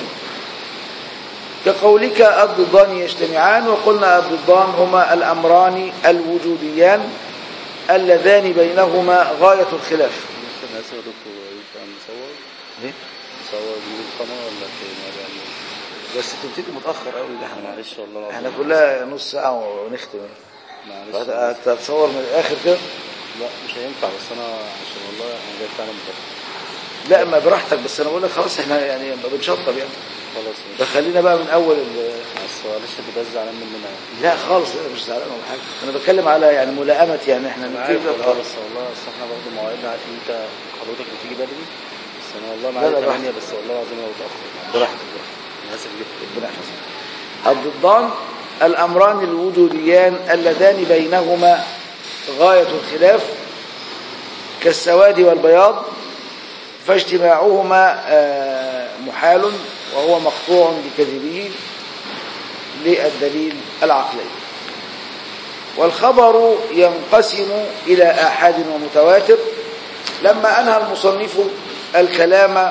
كقولك الضدان يجتمعان وقلنا الضدان هما الأمران الوجوديان اللذان بينهما غاية الخلاف ممكن اسف يا دكتور ينفع نصور إيه؟ نصور من القناة ولا فين ولا يعني بس انت بتيجي متأخر قوي ده احنا معلش والله العظيم احنا كلها نص ساعة ونختم معلش هتتصور من الآخر كده لا مش هينفع بس انا عشان والله انا جاي فعلا متأخر لا ما براحتك بس انا بقول لك خلاص احنا يعني بنشطب يعني خلاص ماشي فخلينا بقى من اول ال... بس معلش ده زعلان مننا لا خالص لا مش زعلان ولا حاجه انا بتكلم على يعني ملائمه يعني احنا انا نبتدي عارف والله خالص بس والله بس احنا برضه مواعيدنا عارف ان انت حضرتك بتيجي بدري بس انا والله لا، معايا لا، 8 بس والله العظيم انا متأخر براحتك انا اسف جدا ربنا يحفظك الضدان الامران الوجوديان اللذان بينهما غايه الخلاف كالسواد والبياض فاجتماعهما آه، محال وهو مقطوع بكذبه للدليل العقلي والخبر ينقسم إلى آحاد ومتواتر لما أنهى المصنف الكلام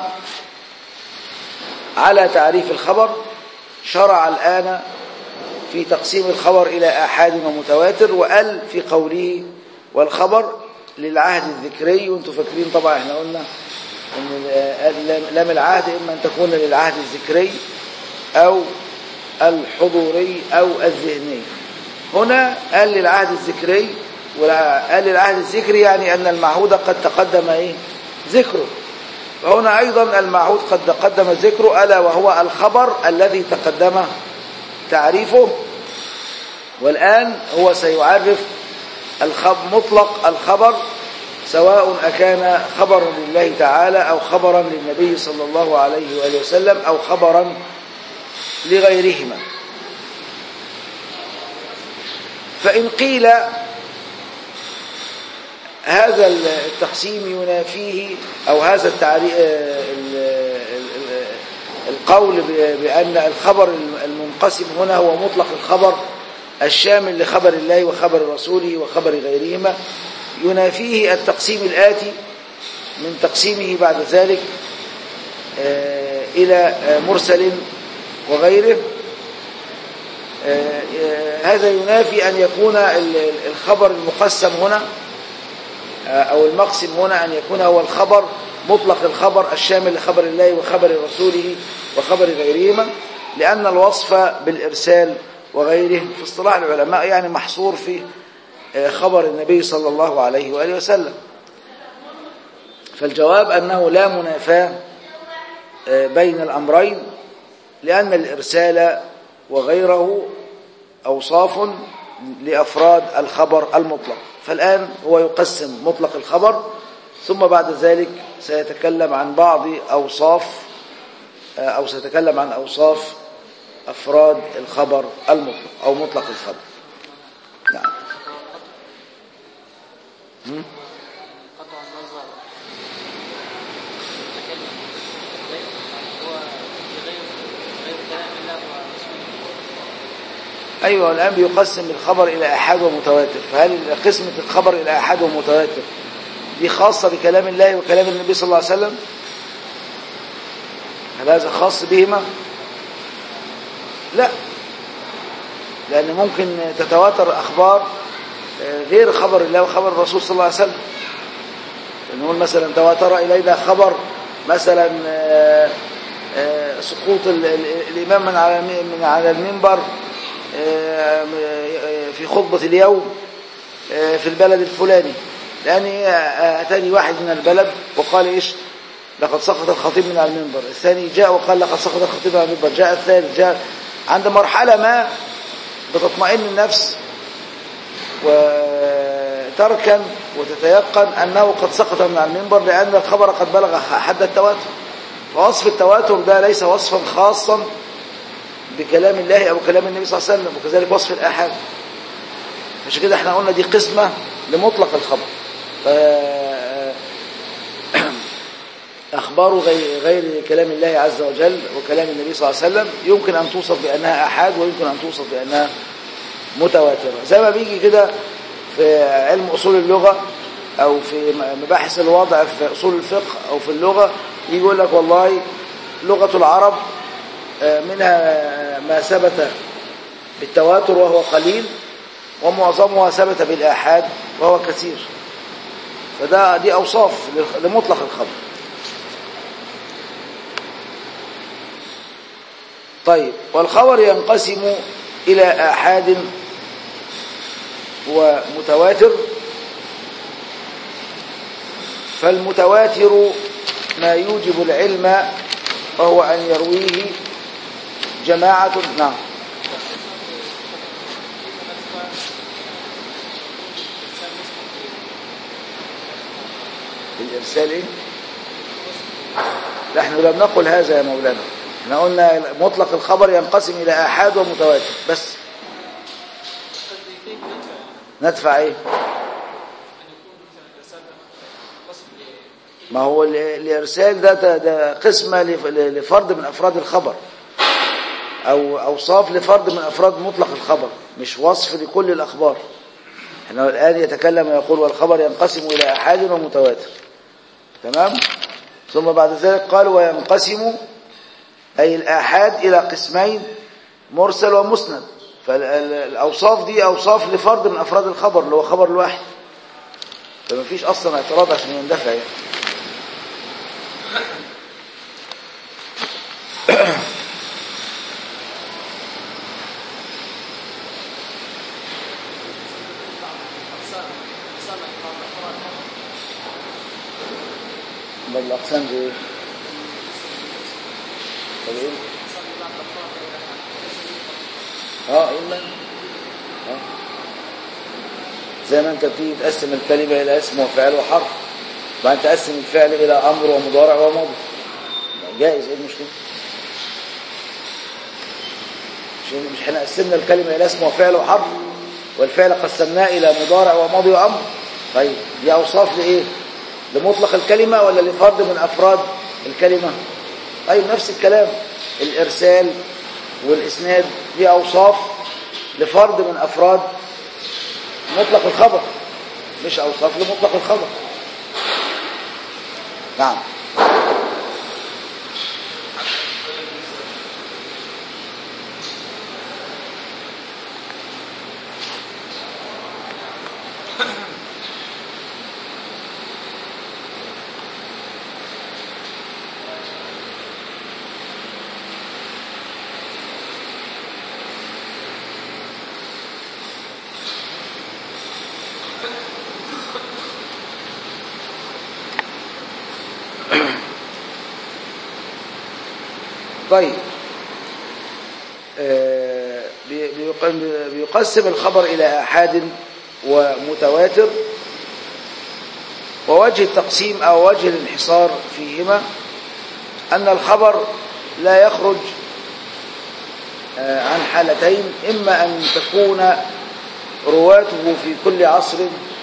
على تعريف الخبر شرع الآن في تقسيم الخبر إلى آحاد ومتواتر وقال في قوله والخبر للعهد الذكري وانتم فاكرين طبعا احنا قلنا ان ال- لام العهد اما ان تكون للعهد الذكري او الحضوري او الذهني هنا قال للعهد الذكري وقال للعهد الذكري يعني ان المعهود قد تقدم ايه ذكره وهنا ايضا المعهود قد تقدم ذكره الا وهو الخبر الذي تقدم تعريفه والآن هو سيعرف الخب مطلق الخبر سواء أكان خبرا لله تعالى أو خبرا للنبي صلى الله عليه وآله وسلم أو خبرا لغيرهما فإن قيل هذا التقسيم ينافيه أو هذا التعري... ال- ال- القول ب- بأن الخبر المنقسم هنا هو مطلق الخبر الشامل لخبر الله وخبر رسوله وخبر غيرهما ينافيه التقسيم الآتي من تقسيمه بعد ذلك آه، إلى آه، مرسل وغيره آه، آه، هذا ينافي أن يكون ال- ال- الخبر المقسم هنا آه، أو المقسم هنا أن يكون هو الخبر مطلق الخبر الشامل لخبر الله وخبر رسوله وخبر غيرهما لأن الوصف بالإرسال وغيره في اصطلاح العلماء يعني محصور في آه، خبر النبي صلى الله عليه وآله وسلم فالجواب أنه لا منافاة آه، بين الأمرين لأن الإرسال وغيره أوصاف لأفراد الخبر المطلق فالآن هو يقسم مطلق الخبر ثم بعد ذلك سيتكلم عن بعض أوصاف آه، أو سيتكلم عن أوصاف أفراد الخبر المطلق أو مطلق الخبر نعم قطع النظر أيوة الآن بيقسم الخبر إلى أحاد ومتواتر فهل قسمة الخبر إلى أحاد ومتواتر دي خاصة بكلام الله وكلام النبي صلى الله عليه وسلم هل هذا خاص بهما لا لأن ممكن تتواتر أخبار آه، غير خبر الله وخبر الرسول صلى الله عليه وسلم نقول مثلا تواتر إلينا خبر مثلا آه، آه، سقوط ال- ال- الإمام من على من على المنبر آه، في خطبة اليوم آه، في البلد الفلاني لأني آه، أتاني واحد من البلد وقال إيش لقد سقط الخطيب من على المنبر الثاني جاء وقال لقد سقط الخطيب من على المنبر جاء الثالث جاء عند مرحلة ما بتطمئن النفس وتركن وتتيقن أنه قد سقط من على المنبر لأن الخبر قد بلغ حد التواتر فوصف التواتر ده ليس وصفا خاصا بكلام الله أو كلام النبي صلى الله عليه وسلم وكذلك وصف الآحاد عشان كده احنا قلنا دي قسمة لمطلق الخبر ف- أخبار غير, غير كلام الله عز وجل وكلام النبي صلى الله عليه وسلم يمكن أن توصف بأنها أحاد ويمكن أن توصف بأنها متواترة زي ما بيجي كده في علم أصول اللغة أو في مباحث الوضع في أصول الفقه أو في اللغة يجي يقول لك والله لغة العرب آه، منها ما ثبت بالتواتر وهو قليل ومعظمها ثبت بالآحاد وهو كثير فده دي أوصاف لمطلق الخبر طيب والخبر ينقسم إلى آحاد ومتواتر فالمتواتر ما يوجب العلم وهو أن يرويه جماعة نعم الإرسال إيه؟ لا احنا لم نقل هذا يا مولانا احنا قلنا مطلق الخبر ينقسم إلى آحاد ومتواتر بس ندفع ايه ما هو ال- الإرسال ده, ده, ده قسمة لف- لفرد من أفراد الخبر أو أوصاف لفرد من أفراد مطلق الخبر مش وصف لكل الأخبار احنا الآن يتكلم ويقول والخبر ينقسم إلى أحاد ومتواتر تمام ثم بعد ذلك قال وينقسم أي الآحاد إلى قسمين مرسل ومسند فالأوصاف دي أوصاف لفرد من أفراد الخبر اللي هو خبر الواحد فما فيش أصلا اعتراض عشان يندفع يعني بل الأقسام دي إيه؟ طب إيه؟ اه إما اه زي ما انت بتيجي تقسم الكلمة إلى اسم وفعل وحرف وبعدين تقسم الفعل إلى أمر ومضارع وماضي جائز إيه المشكلة؟ مش مش احنا قسمنا الكلمة إلى اسم وفعل وحرف والفعل قسمناه إلى مضارع وماضي وأمر طيب دي أوصاف لإيه؟ لمطلق الكلمة ولا لفرد من أفراد الكلمة؟ طيب نفس الكلام الإرسال والإسناد دي أوصاف لفرد من أفراد مطلق الخبر مش أوصاف لمطلق الخبر نعم طيب آه، بي- بيقم- بيقسم الخبر إلى آحاد ومتواتر ووجه التقسيم أو وجه الانحصار فيهما أن الخبر لا يخرج آه، عن حالتين إما أن تكون رواته في كل عصر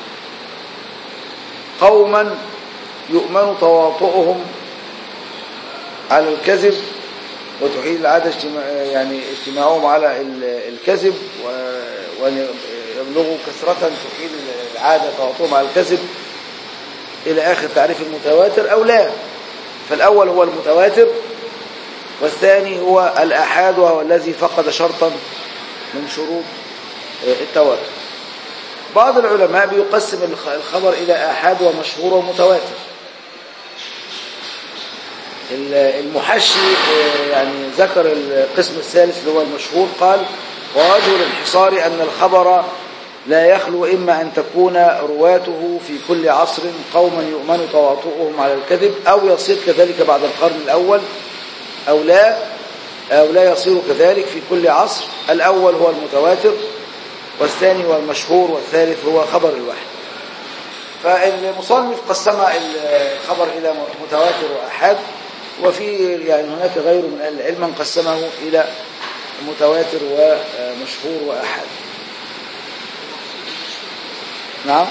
قوما يؤمن تواطؤهم على الكذب وتحيل العادة اجتماع يعني اجتماعهم على ال- الكذب و- وأن يبلغوا كثرة تحيل العادة تواطؤهم على الكذب إلى آخر تعريف المتواتر أو لا فالأول هو المتواتر والثاني هو الآحاد وهو الذي فقد شرطا من شروط التواتر بعض العلماء بيقسم الخ- الخبر إلى آحاد ومشهور ومتواتر ال- المحشي آه، يعني ذكر القسم الثالث اللي هو المشهور قال ووجه الانحصار أن الخبر لا يخلو إما أن تكون رواته في كل عصر قوما يؤمن تواطؤهم على الكذب أو يصير كذلك بعد القرن الأول أو لا أو لا يصير كذلك في كل عصر الأول هو المتواتر والثاني هو المشهور والثالث هو خبر الواحد فالمصنف قسم الخبر إلى متواتر وأحاد وفي يعني هناك غير من أهل العلم من قسمه إلى متواتر ومشهور وأحاد نعم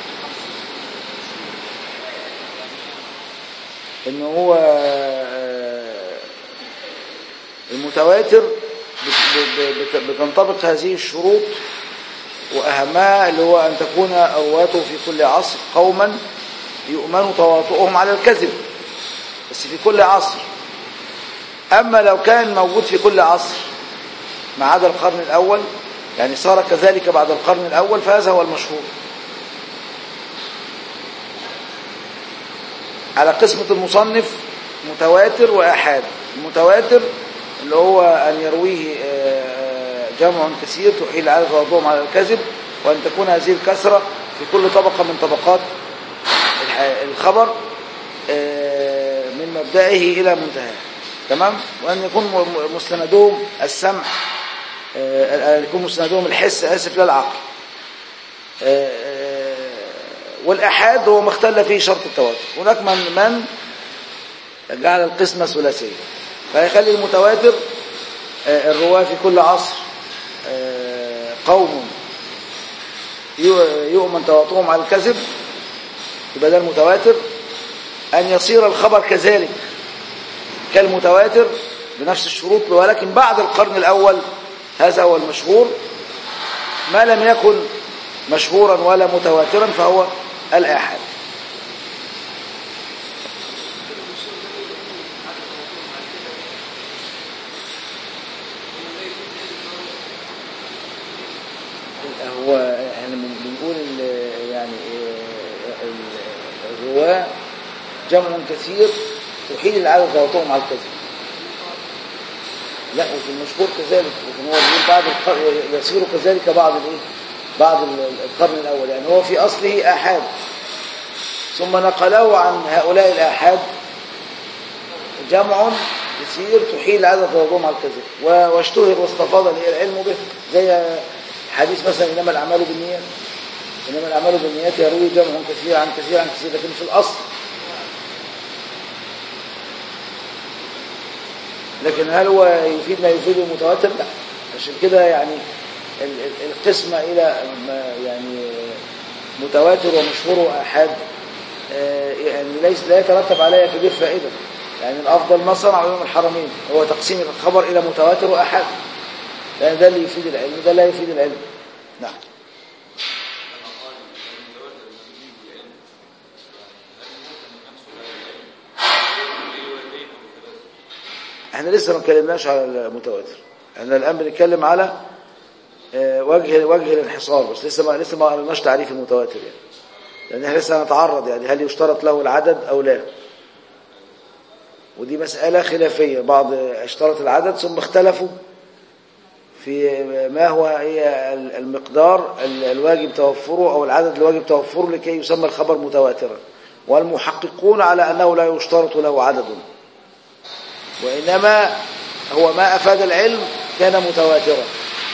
إنه هو آه، المتواتر بت- بت- بت- بتنطبق هذه الشروط وأهمها اللي هو أن تكون رواته في كل عصر قوما يؤمن تواطؤهم على الكذب بس في كل عصر أما لو كان موجود في كل عصر ما عدا القرن الأول يعني صار كذلك بعد القرن الأول فهذا هو المشهور على قسمة المصنف متواتر وآحاد المتواتر اللي هو أن يرويه آه، جمع كثير تحيل على توضعهم على الكذب وأن تكون هذه الكثرة في كل طبقة من طبقات الح- الخبر آه، من مبدئه إلى منتهاه تمام وأن يكون م- م- مستندهم السمع آه، أن يكون مستندهم الحس آسف لا العقل آه، آه، والأحاد هو ما اختل فيه شرط التواتر هناك من من جعل القسمة ثلاثية فيخلي المتواتر آه، الرواة في كل عصر آه، قوم يو- يؤمن تواطؤهم على الكذب يبقى ده المتواتر أن يصير الخبر كذلك كالمتواتر بنفس الشروط ولكن بعد القرن الأول هذا هو المشهور ما لم يكن مشهورا ولا متواترا فهو الآحاد هو احنا بن- بنقول ال- يعني ال- ال- الرواة جمع كثير تحيل العدد توطئهم على الكذب لا وفي المشهور كذلك لكن هو بيقول بعد القرن يصير كذلك بعد الايه بعد ال- القرن الاول يعني هو في اصله احاد ثم نقله عن هؤلاء الاحاد جمع كثير تحيل عدد توضعهم على الكذب و- واشتهر واستفاض العلم به زي حديث مثلا انما الاعمال بالنيات انما الاعمال بالنيات يروي جمع كثير عن كثير عن كثير لكن في الاصل لكن هل هو يفيد ما يفيد المتواتر لا عشان كده يعني ال- ال- القسمة إلى ما يعني متواتر ومشهور وآحاد آه، يعني ليس لا يترتب عليها كبير فائدة يعني الأفضل ما صنع علوم الحرمين هو تقسيم الخبر إلى متواتر وآحاد لأن ده اللي يفيد العلم ده لا يفيد العلم نعم احنا لسه ما اتكلمناش على المتواتر احنا الان بنتكلم على آه، وجه وجه الانحصار بس لسه ما لسه ما قلناش تعريف المتواتر يعني لان احنا لسه هنتعرض يعني هل يشترط له العدد او لا ودي مسألة خلافية بعض اشترط العدد ثم اختلفوا في ما هو هي المقدار الواجب توفره أو العدد الواجب توفره لكي يسمى الخبر متواترا والمحققون على أنه لا يشترط له عدد وإنما هو ما أفاد العلم كان متواترا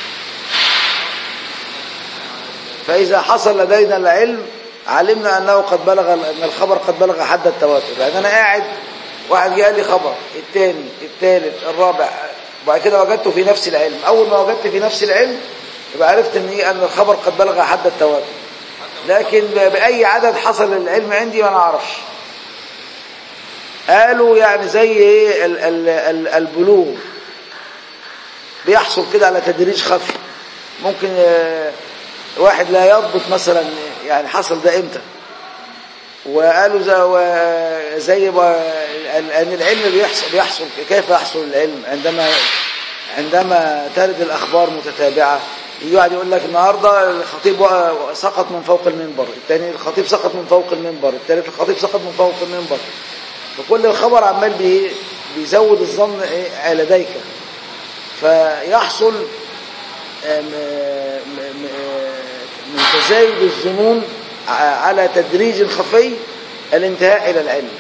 فإذا حصل لدينا العلم علمنا أنه قد بلغ أن الخبر قد بلغ حد التواتر يعني أنا قاعد واحد جاء لي خبر الثاني الثالث الرابع وبعد كده وجدته في نفس العلم أول ما وجدت في نفس العلم يبقى عرفت أن إيه أن الخبر قد بلغ حد التواتر لكن بأي عدد حصل العلم عندي ما نعرفش قالوا يعني زي ايه ال- ال- ال- البلوغ بيحصل كده على تدريج خفي ممكن آه، واحد لا يضبط مثلا يعني حصل ده امتى وقالوا زي, و- زي ما ان العلم بيحصل بيحصل كيف يحصل العلم عندما عندما ترد الاخبار متتابعه يجي واحد يقول لك النهارده الخطيب وقع- سقط من فوق المنبر الثاني الخطيب سقط من فوق المنبر الثالث الخطيب سقط من فوق المنبر فكل الخبر عمال بي بيزود الظن إيه لديك فيحصل آم، م- م- من تزايد الظنون ع- على تدريج خفي الانتهاء إلى العلم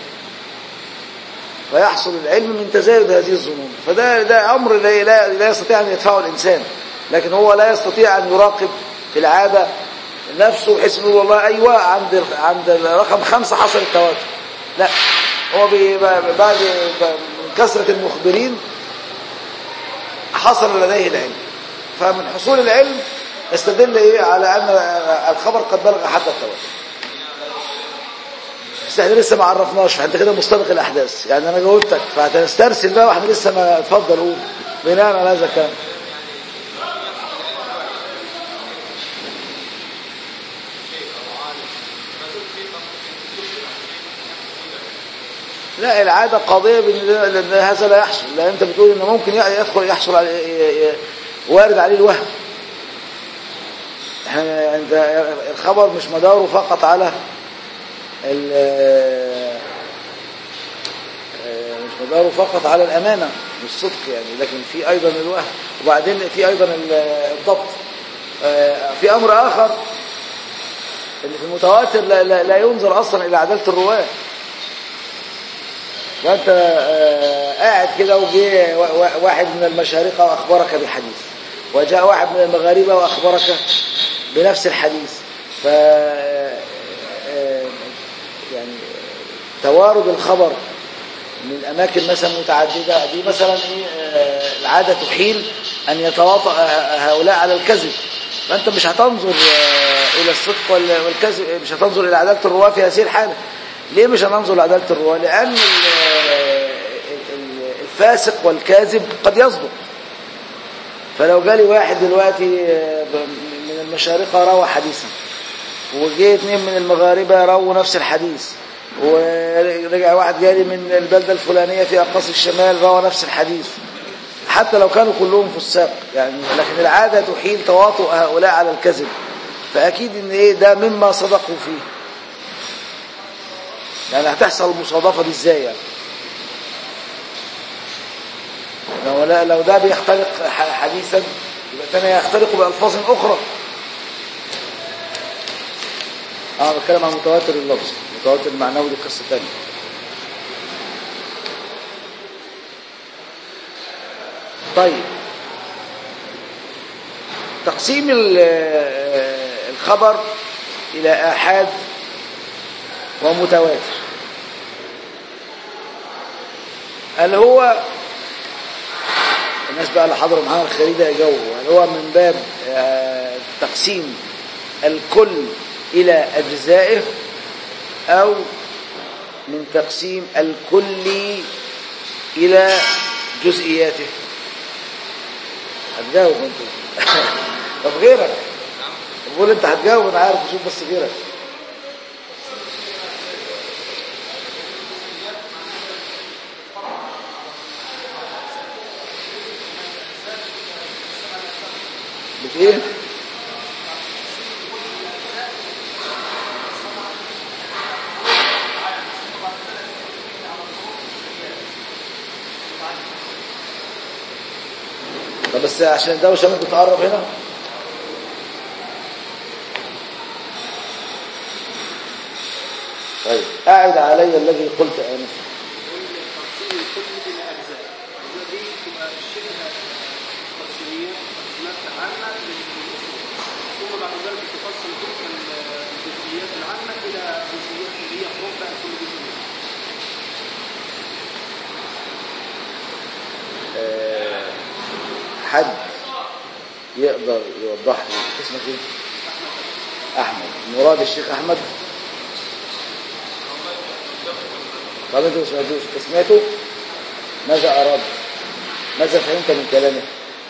فيحصل العلم من تزايد هذه الظنون فده ده أمر لا, لا, لا يستطيع أن يدفعه الإنسان لكن هو لا يستطيع أن يراقب في العادة نفسه بحيث يقول والله أيوة عند عند رقم خمسة حصل التواتر لا هو بي- بعد من كثرة المخبرين حصل لديه العلم فمن حصول العلم يستدل ايه على ان الخبر قد بلغ حد التواتر بس احنا لسه ما عرفناش فانت كده مستبق الاحداث يعني انا جاوبتك فهتسترسل بقى واحنا لسه ما اتفضل قول بناء على هذا الكلام لا العادة قضية بأن ده- لأن هذا لا يحصل لأن أنت بتقول إنه ممكن يدخل يحصل على ي- ي- وارد عليه الوهم احنا انت الخبر مش مداره فقط على ال- مش مداره فقط على الأمانة والصدق يعني لكن في أيضا الوهم وبعدين في أيضا ال- الضبط آه، في أمر آخر ان في المتواتر لا, لا, لا ينظر أصلا إلى عدالة الرواة فأنت آه، قاعد كده وجه وا- وا- واحد من المشارقة وأخبرك بحديث وجاء واحد من المغاربة وأخبرك بنفس الحديث ف آه، يعني توارد الخبر من أماكن مثلا متعددة دي مثلا إيه، آه، العادة تحيل أن يتواطأ هؤلاء على الكذب فأنت مش هتنظر آه، إلى الصدق وال- والكذب مش هتنظر إلى عدالة الرواة في هذه الحالة ليه مش هننظر لعدالة الرواة لأن ال- ال- الفاسق والكاذب قد يصدق فلو جالي واحد دلوقتي آه، ب- من المشارقة روى حديثا وجي اتنين من المغاربة رووا نفس الحديث ورجع واحد جالي من البلدة الفلانية في أقاصي الشمال روى نفس الحديث حتى لو كانوا كلهم فساق يعني لكن العادة تحيل تواطؤ هؤلاء على الكذب فأكيد إن إيه ده مما صدقوا فيه يعني هتحصل المصادفة دي إزاي يعني لو, لا لو ده بيختلق ح- حديثا يبقى الثاني يختلق بألفاظ أخرى اه بتكلم عن متواتر اللفظ متواتر المعنوي دي قصة تانية طيب تقسيم ال- الخبر إلى آحاد ومتواتر هل هو الناس بقى اللي حضروا معانا الخريدة يجاوبوا هل هو من باب آه، تقسيم الكل إلى أجزائه أو من تقسيم الكل إلى جزئياته هتجاوب انت طب غيرك بقول انت هتجاوب انا عارف شوف بس غيرك بت ايه طب بس عشان الدوشه ممكن تقرب هنا طيب أعد علي الذي قلت آنفا تقسيم الكل الى اجزاء الاجزاء دي تبقى شبه تفصيليه تقسيمات عامه للاصول ثم بعد ذلك تفصل تلك الجزئيات العامه الى جزئيات اللي هي حروف بقى كل جزء منها آه، حد يقدر يوضح لي اسمك ايه احمد مراد الشيخ احمد طب انتوا ما سمعتوش انت سمعته ماذا اراد ماذا فهمت من كلامه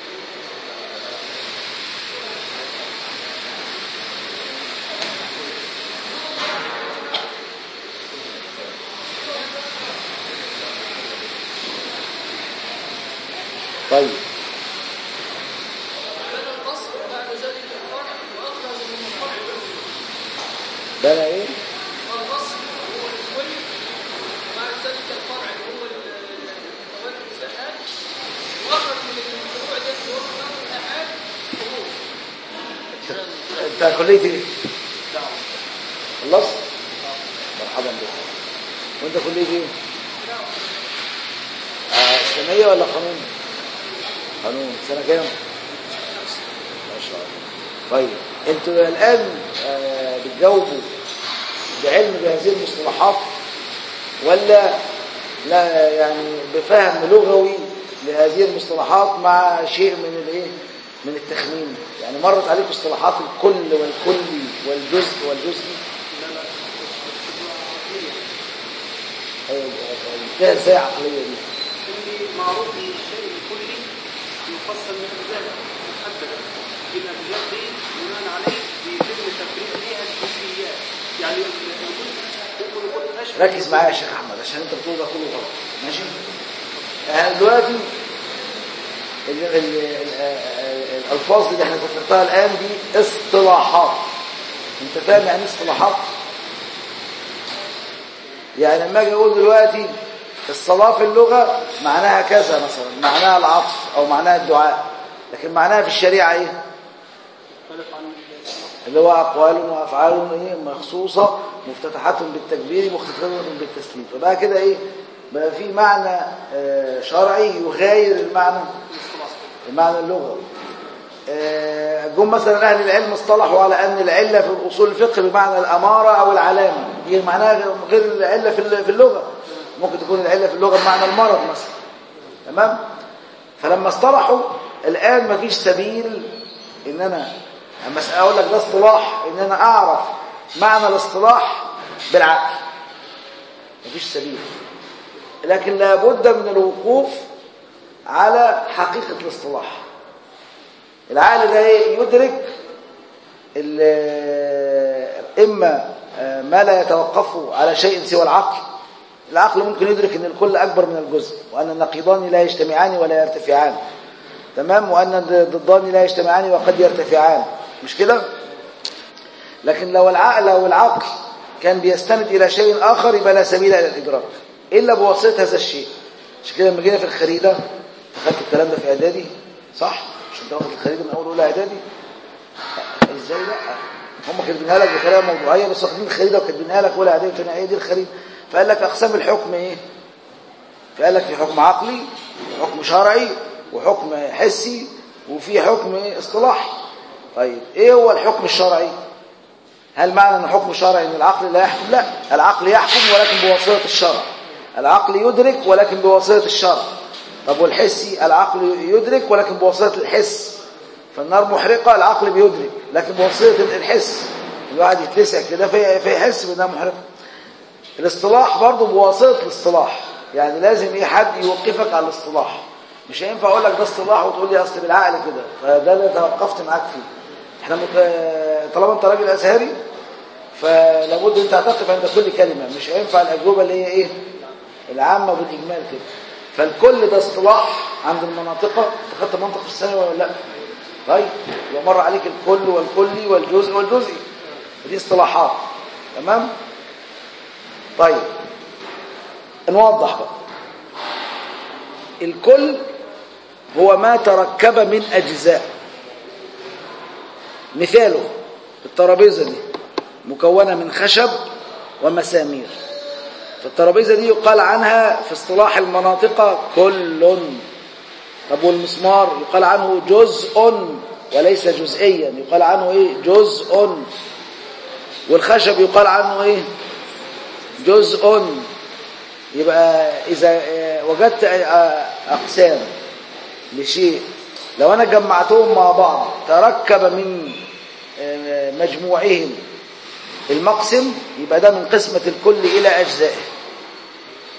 طيب بنى ايه انت كليه ايه خلصت مرحبا بك وانت كليه ايه آه، اسلاميه ولا قانون قانون سنه كام ما شاء الله طيب انتوا الان آه، بتجاوبوا بعلم بهذه المصطلحات ولا لا يعني بفهم لغوي لهذه المصطلحات مع شيء من الايه من التخمين يعني مرت عليكم اصطلاحات الكل والكلي والجزء والجزئي ايوه فيها ازاي عقليه دي اللي معروف ان الشيء الكلي يفصل من اجزاء محدده الاجزاء دي بناء عليه بيتم تفريق ليها الجزئيات يعني الجزء ممكن يكون اشبه ركز معايا يا شيخ احمد عشان انت بتقول ده كله غلط ماشي يعني دلوقتي ال ال ال الالفاظ اللي احنا ذكرتها الان دي اصطلاحات انت فاهم يعني ايه اصطلاحات يعني لما اجي اقول دلوقتي الصلاه في اللغه معناها كذا مثلا معناها العطف او معناها الدعاء لكن معناها في الشريعه ايه مختلف عن اللي هو أقوال وأفعال إيه مخصوصة مفتتحات بالتكبير مختتمة بالتسليم فبقى كده إيه بقى في معنى آه، شرعي يغاير المعنى المعنى اللغوي آه، جم مثلا أهل العلم اصطلحوا على أن العلة في الأصول الفقه بمعنى الأمارة أو العلامة دي معناها غير- غير العلة في ال- في اللغة ممكن تكون العلة في اللغة بمعنى المرض مثلا تمام فلما اصطلحوا الآن مفيش سبيل إن أنا اما اقول لك ده اصطلاح ان انا اعرف معنى الاصطلاح بالعقل مفيش سبيل لكن لابد من الوقوف على حقيقة الاصطلاح العقل ده إيه؟ يدرك ال- اما آه، ما لا يتوقف على شيء سوى العقل العقل ممكن يدرك ان الكل اكبر من الجزء وان النقيضان لا يجتمعان ولا يرتفعان تمام وان الضدان لا يجتمعان وقد يرتفعان مش كده لكن لو العقل لو العقل كان بيستند الى شيء اخر يبقى لا سبيل الى الادراك الا بواسطه هذا الشيء عشان كده لما جينا في الخريده اخدت الكلام ده في اعدادي صح مش انت واخد الخريده من اول اولى اعدادي ازاي لا هم كاتبينها لك بطريقه موضوعيه بس واخدين الخريده وكاتبينها لك اولى اعدادي وثانيه ايه دي الخريده فقال لك اقسام الحكم ايه فقال لك في حكم عقلي وحكم شرعي وحكم حسي وفي حكم إيه؟ اصطلاحي طيب ايه هو الحكم الشرعي هل معنى ان الحكم الشرعي ان العقل لا يحكم لا العقل يحكم ولكن بواسطه الشرع العقل يدرك ولكن بواسطه الشرع طب والحسي العقل يدرك ولكن بواسطه الحس فالنار محرقه العقل بيدرك لكن بواسطه الحس الواحد يتلسع كده في- فيحس بانها محرقه الاصطلاح برضه بواسطه الاصطلاح يعني لازم ايه حد يوقفك على الاصطلاح مش هينفع اقول لك ده اصطلاح وتقول لي اصل بالعقل كده فده اللي توقفت معاك فيه احنا مت... طالما انت راجل ازهري فلابد انت هتقف عند كل كلمه مش هينفع الاجوبه اللي هي ايه العامه بالاجمال كده فالكل ده اصطلاح عند المناطق انت خدت منطق في الثانوي ولا لا طيب يبقى مر عليك الكل والكلي والجزء والجزئي دي اصطلاحات تمام طيب نوضح بقى الكل هو ما تركب من أجزاء مثاله الترابيزة دي مكونة من خشب ومسامير فالترابيزة دي يقال عنها في اصطلاح المناطق كل طب والمسمار يقال عنه جزء وليس جزئيا يقال عنه ايه جزء والخشب يقال عنه ايه جزء يبقى إذا آه، وجدت آه، أقسام لشيء لو أنا جمعتهم مع بعض تركب من آه، مجموعهم المقسم يبقى ده من قسمة الكل إلى أجزائه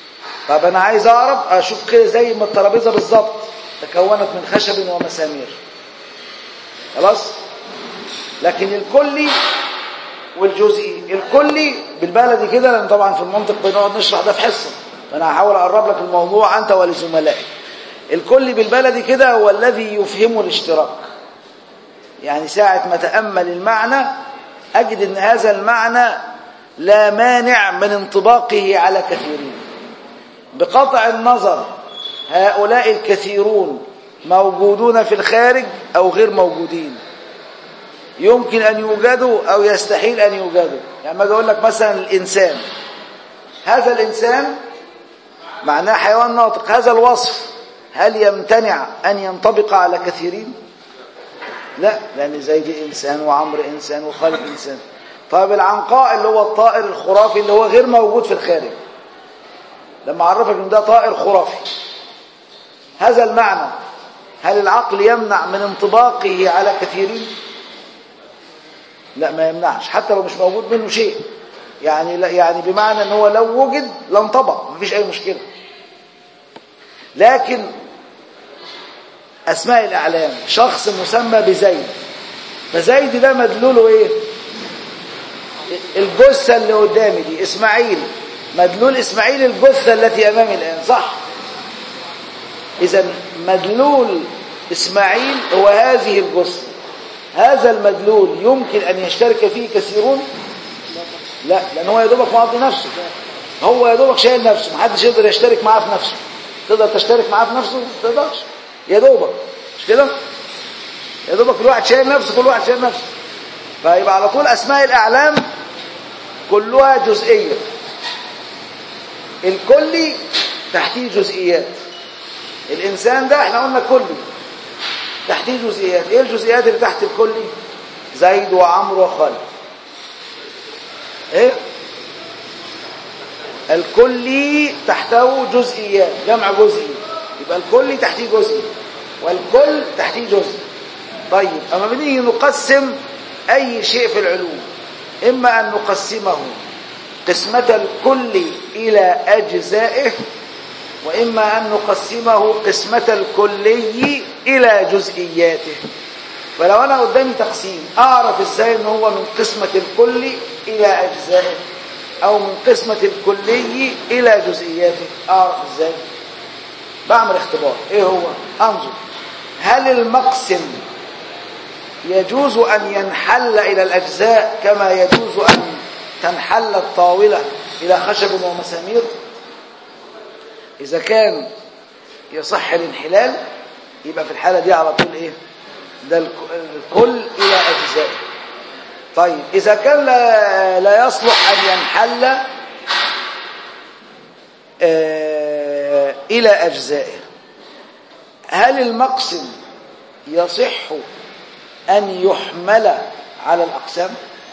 طب انا عايز اعرف اشوف كده زي ما الترابيزه بالظبط تكونت من خشب ومسامير خلاص لكن الكلي والجزئي الكلي بالبلدي كده لان طبعا في المنطق بنقعد نشرح ده في حصه فانا هحاول اقرب لك الموضوع انت ولزملائك الكلي بالبلدي كده هو الذي يفهم الاشتراك يعني ساعة ما تأمل المعنى أجد أن هذا المعنى لا مانع من انطباقه على كثيرين بقطع النظر هؤلاء الكثيرون موجودون في الخارج أو غير موجودين يمكن أن يوجدوا أو يستحيل أن يوجدوا يعني ما أقول لك مثلا الإنسان هذا الإنسان معناه حيوان ناطق هذا الوصف هل يمتنع أن ينطبق على كثيرين لا لأن زيد إنسان وعمر إنسان وخالد إنسان طيب العنقاء اللي هو الطائر الخرافي اللي هو غير موجود في الخارج لما عرفك ان ده طائر خرافي هذا المعنى هل العقل يمنع من انطباقه على كثيرين لا ما يمنعش حتى لو مش موجود منه شيء يعني لا يعني بمعنى ان هو لو وجد لانطبق مفيش اي مشكله لكن اسماء الاعلام شخص مسمى بزيد فزيد ده مدلوله ايه الجثه اللي قدامي دي اسماعيل مدلول اسماعيل الجثه التي امامي الان صح اذا مدلول اسماعيل هو هذه الجثه هذا المدلول يمكن ان يشترك فيه كثيرون لا لان هو يا دوبك مقضي نفسه هو يا دوبك شايل نفسه محدش يقدر يشترك معاه في نفسه تقدر تشترك معاه في نفسه ما تقدرش يا دوبك مش كده يا دوبك كل واحد شايل نفسه كل واحد شايل نفسه فيبقى على طول اسماء الاعلام كلها جزئيه الكلي تحتيه جزئيات الانسان ده احنا قلنا كلي تحتيه جزئيات ايه الجزئيات اللي تحت الكلي زيد وعمرو وخالد ايه الكلي تحته جزئيات جمع جزئي يبقى الكلي تحتيه جزئي والكل تحتيه جزء طيب اما بنيجي نقسم اي شيء في العلوم اما ان نقسمه قسمة الكل الى اجزائه واما ان نقسمه قسمة الكلي الى جزئياته فلو انا قدامي تقسيم اعرف ازاي ان هو من قسمة الكل الى اجزائه او من قسمة الكلي الى جزئياته اعرف ازاي بعمل اختبار ايه هو انظر هل المقسم يجوز ان ينحل الى الاجزاء كما يجوز ان تنحل الطاولة الى خشب ومسامير اذا كان يصح الانحلال يبقى في الحالة دي على طول ايه ده الكل الى اجزائه طيب اذا كان لا, لا يصلح ان ينحل آه الى اجزائه هل المقسم يصح أن يحمل على الأقسام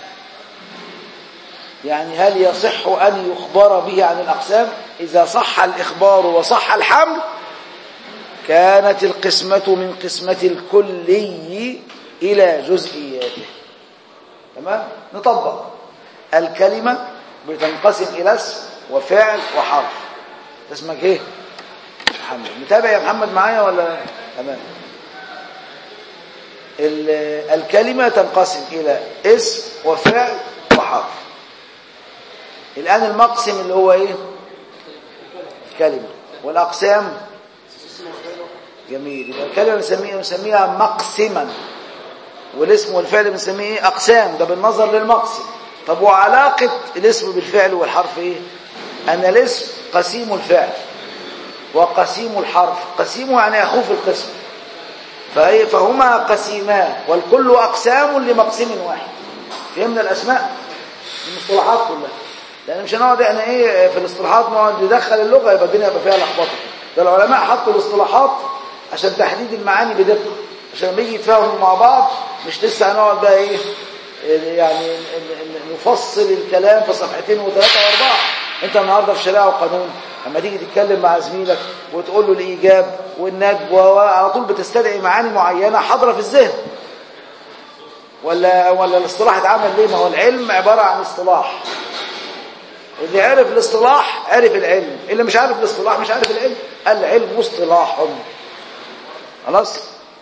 يعني هل يصح أن يخبر به عن الأقسام إذا صح الإخبار وصح الحمل كانت القسمة من قسمة الكلي إلى جزئياته تمام نطبق الكلمة بتنقسم إلى اسم وفعل وحرف اسمك ايه محمد متابع يا محمد معايا ولا تمام الكلمة تنقسم إلى اسم وفعل وحرف الآن المقسم اللي هو إيه الكلمة والأقسام جميل يبقى الكلمة بنسميها بنسميها مقسما والاسم والفعل بنسميه إيه أقسام ده بالنظر للمقسم طب وعلاقة الاسم بالفعل والحرف إيه أن الاسم قسيم الفعل وقسيم الحرف قسيم يعني أخوه في القسم فهما قسيمان والكل أقسام لمقسم واحد فهمنا الأسماء المصطلحات كلها لأن مش هنقعد احنا ايه في الاصطلاحات نقعد ندخل اللغة يبقى الدنيا يبقى فيها لخبطة ده العلماء حطوا الاصطلاحات عشان تحديد المعاني بدقة عشان لما يجي يتفاهموا مع بعض مش لسه هنقعد بقى ايه يعني نفصل الكلام في صفحتين وثلاثة واربعة انت النهاردة في شريعة وقانون اما تيجي تتكلم مع زميلك وتقول له الايجاب والندب وعلى طول بتستدعي معاني معينة حاضرة في الذهن ولا ولا الاصطلاح اتعمل ليه ما هو العلم عبارة عن اصطلاح اللي عرف الاصطلاح عرف العلم اللي مش عارف الاصطلاح مش عارف العلم العلم اصطلاح خلاص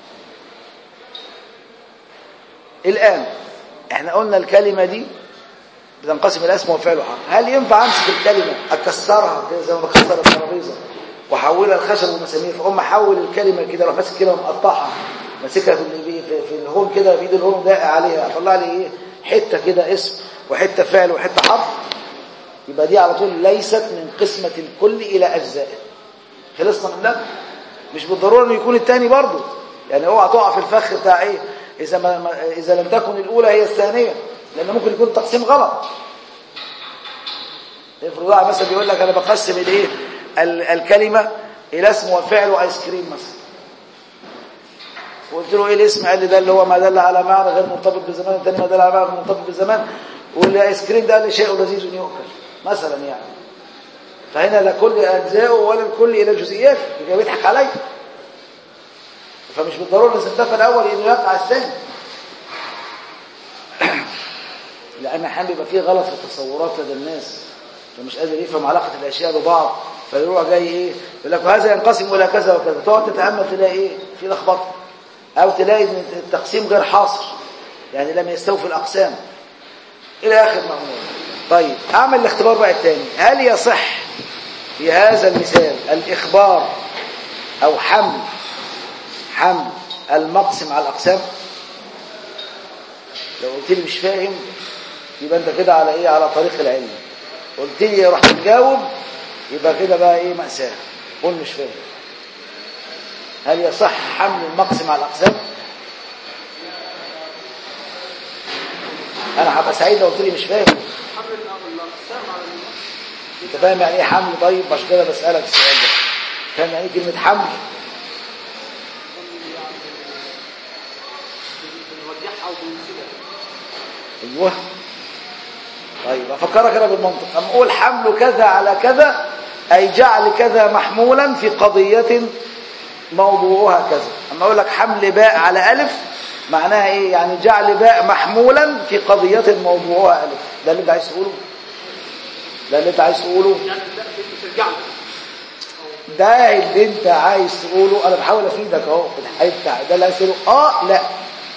الآن احنا قلنا الكلمة دي بتنقسم الى اسم وفعل وحرف هل ينفع امسك الكلمة اكسرها كده زي ما بكسر الترابيزه واحولها لخشب ومسامير فاقوم احول الكلمة كده اروح ماسك كده ومقطعها ماسكها في ال- في, في الهون كده بايد الهون داقع عليها اطلع لي ايه حتة كده اسم وحتة فعل وحتة حرف يبقى دي على طول ليست من قسمة الكل إلى أجزائه خلصنا من ده مش بالضرورة انه يكون الثاني برضه يعني اوعى تقع في الفخ بتاع ايه إذا, ما ما- إذا لم تكن الأولى هي الثانية لأن ممكن يكون التقسيم غلط افرض واحد مثلا بيقول لك أنا بقسم الايه ال- الكلمة إلى اسم وفعل وآيس كريم مثلا وقلت له ايه الاسم قال لي ده اللي هو ما دل على معنى غير مرتبط بزمان الثاني ما دل على معنى غير مرتبط بزمان والايس كريم ده قال لي شيء لذيذ يؤكل مثلا يعني فهنا لا كل اجزائه ولا الكل الى جزئياته يبقى بيضحك عليا فمش بالضروره لازم الدفع الاول انه يقع الثاني لان احيانا بيبقى فيه غلط في التصورات لدى الناس فمش قادر يفهم علاقه الاشياء ببعض فيروح جاي ايه يقول لك هذا ينقسم الى كذا وكذا تقعد تتامل تلاقي ايه في لخبطه او تلاقي ان التقسيم غير حاصر يعني لم يستوفي الاقسام الى اخر مأمور طيب اعمل الاختبار بقى الثاني هل يصح في هذا المثال الاخبار او حمل حمل المقسم على الاقسام لو قلت لي مش فاهم يبقى انت كده على ايه على طريق العلم قلت لي رحت تجاوب يبقى كده بقى ايه مأساة قول مش فاهم هل يصح حمل المقسم على الاقسام انا هبقى سعيد لو قلت لي مش فاهم حمل الاقسام على ال- انت فاهم يعني ايه حمل طيب عشان كده بسالك السؤال ده فاهم يعني ايه كلمه حمل بنرجعها وبننسبها ايوه طيب افكرك انا بالمنطق اما اقول حمل كذا على كذا اي جعل كذا محمولا في قضيه موضوعها كذا اما اقول لك حمل باء على الف معناها ايه يعني جعل باء محمولا في قضيه موضوعها الف ده اللي انت عايز تقوله ده اللي انت عايز تقوله يعني لا بترجع له ده اللي انت عايز تقوله انا بحاول افيدك اهو في الحته ده اللي عايز تقوله اه لا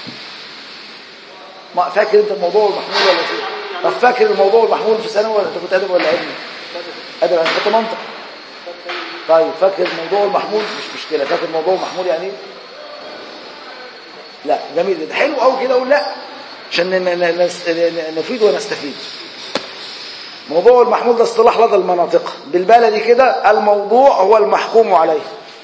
ما فاكر انت الموضوع المحمول ولا فين طب فاكر الموضوع المحمول في ثانوي ولا انت كنت ادب ولا علمي ادب انا كنت منطق طيب فاكر الموضوع المحمول مش مشكله فاكر الموضوع المحمول يعني ايه لا جميل ده حلو قوي كده اقول لا عشان ن- ن- نس- ن- نفيد ونستفيد موضوع المحمول ده اصطلاح لدى المناطق بالبلدي كده الموضوع هو المحكوم عليه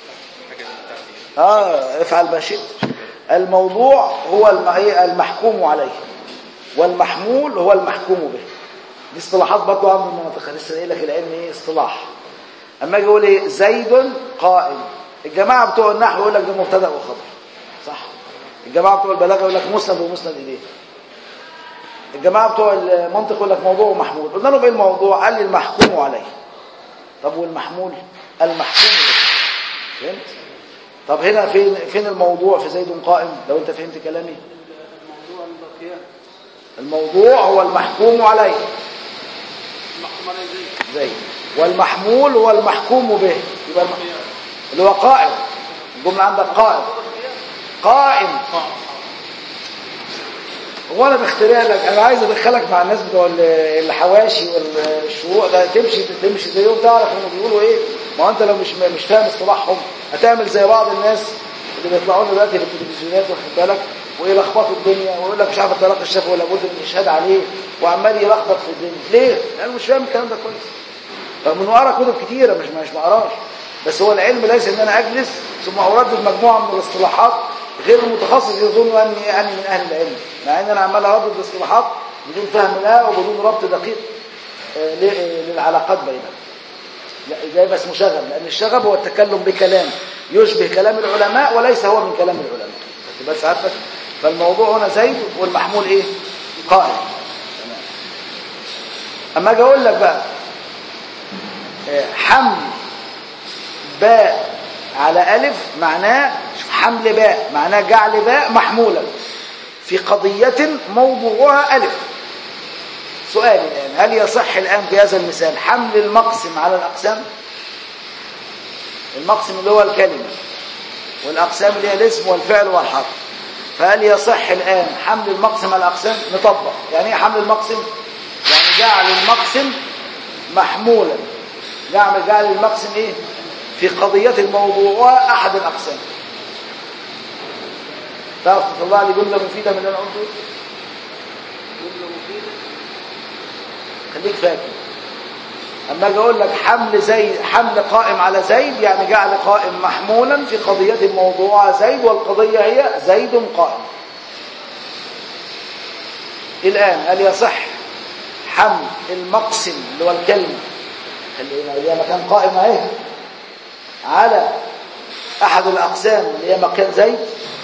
اه افعل ما شئت الموضوع هو الم- إيه؟ المحكوم عليه والمحمول هو المحكوم به دي اصطلاحات برضه عند المناطق لسه قايل لك العلم ايه اصطلاح اما اجي اقول ايه زيد قائم الجماعه بتوع النحو يقول لك ده مبتدا وخبر صح الجماعه بتوع البلاغه يقول لك مسند ومسند اليه الجماعه بتوع المنطق يقول لك موضوع ومحمول قلنا لهم ايه الموضوع قال لي المحكوم عليه طب والمحمول المحكوم به فهمت طب هنا فين فين الموضوع في زيد قائم لو انت فهمت كلامي موضوع القيام الموضوع هو المحكوم عليه المحكوم عليه زي زي والمحمول هو المحكوم به يبقى الم- اللي هو قائم الجملة عندك قائم قائم هو انا بخترع لك انا عايز ادخلك مع الناس بتوع ال- الحواشي والشروق ده تمشي تمشي زيهم تعرف هم بيقولوا ايه ما هو انت لو مش مش فاهم اصطلاحهم هتعمل زي بعض الناس اللي بيطلعوا لنا دلوقتي في التلفزيونات واخد بالك ويلخبطوا الدنيا ويقول لك مش عارف الطلاق الشافعي ولا بد من الاشهاد عليه وعمال يلخبط في الدنيا ليه؟ لانه مش فاهم الكلام ده كويس رغم انه قرا كتب كتيره مش مش ما قراش بس هو العلم ليس ان انا اجلس ثم اردد مجموعه من الاصطلاحات غير المتخصص يظن اني اني من اهل العلم مع ان انا عمال اردد الاصطلاحات بدون فهم لها وبدون ربط دقيق آه، ل- آه، للعلاقات بينها لا ده يبقى اسمه شغب لان الشغب هو التكلم بكلام يشبه كلام العلماء وليس هو من كلام العلماء خدت بس عارفك فالموضوع هنا زيد والمحمول ايه قائم تمام. اما اجي اقول لك بقى آه، حمل باء على ألف معناه شوف حمل باء معناه جعل باء محمولا في قضية موضوعها ألف سؤال الآن هل يصح الآن في هذا المثال حمل المقسم على الأقسام المقسم اللي هو الكلمة والأقسام اللي هي الاسم والفعل والحرف فهل يصح الآن حمل المقسم على الأقسام نطبق يعني ايه حمل المقسم يعني جعل المقسم محمولا جعل جعل المقسم ايه في قضية الموضوع أحد الأقسام تعرف تطلع لي جملة مفيدة من اللي أنا قلته جملة مفيدة خليك فاكر اما اجي اقول لك حمل زيد حمل قائم على زيد يعني جعل قائم محمولا في قضية موضوع زيد والقضية هي زيد قائم الآن هل يصح حمل المقسم اللي هو الكلمة خلينا اللي هي مكان قائم اهي على أحد الأقسام اللي هي مكان زيد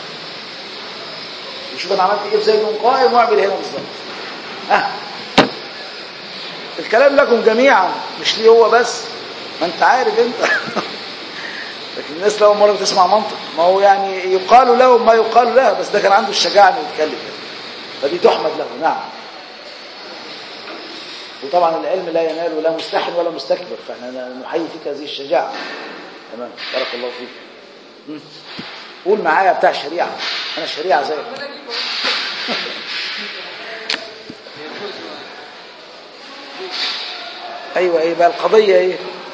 وشوف أنا عملت إيه في زيد قائم واعمل هنا بالظبط ها الكلام لكم جميعا مش ليه هو بس ما انت عارف انت لكن الناس لهم مرة بتسمع منطق ما هو يعني يقال له ما يقال له بس ده كان عنده الشجاعة انه يتكلم كده فدي تحمد له نعم وطبعا العلم لا ينال لا مستحن ولا مستكبر فاحنا نحيي فيك هذه الشجاعة تمام بارك الله فيك مم. قول معايا بتاع الشريعة انا الشريعة زيك ايوه ايه بقى القضيه ايه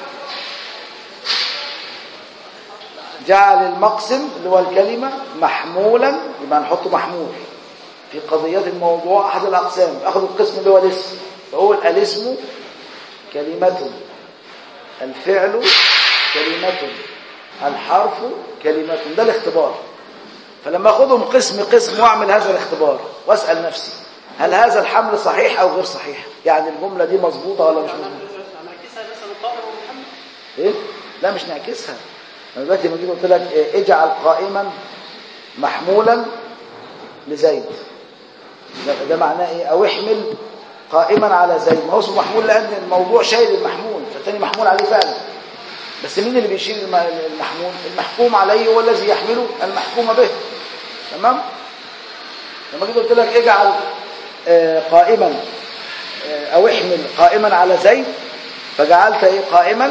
جعل المقسم اللي هو الكلمه محمولا يبقى نحطه محمول في قضيه الموضوع احد الاقسام اخذ القسم اللي هو الاسم فاقول الاسم كلمه الفعل كلمه الحرف كلمه ده الاختبار فلما اخذهم قسم قسم واعمل هذا الاختبار واسال نفسي هل هذا الحمل صحيح او غير صحيح يعني الجمله دي مظبوطه ولا مش مظبوطه نعكسها مثلا قائمة ومحمد ايه لا مش نعكسها انا دلوقتي لما جيت قلت لك إيه اجعل قائما محمولا لزيد ده, ده معناه ايه او احمل قائما على زيد ما هو اسمه محمول لان الموضوع شايل المحمول فالتاني محمول عليه فعلا بس مين اللي بيشيل الم- المحمول المحكوم عليه هو الذي يحمله المحكوم به تمام لما جيت قلت لك اجعل آه، قائما آه، او احمل قائما على زيد فجعلت ايه قائما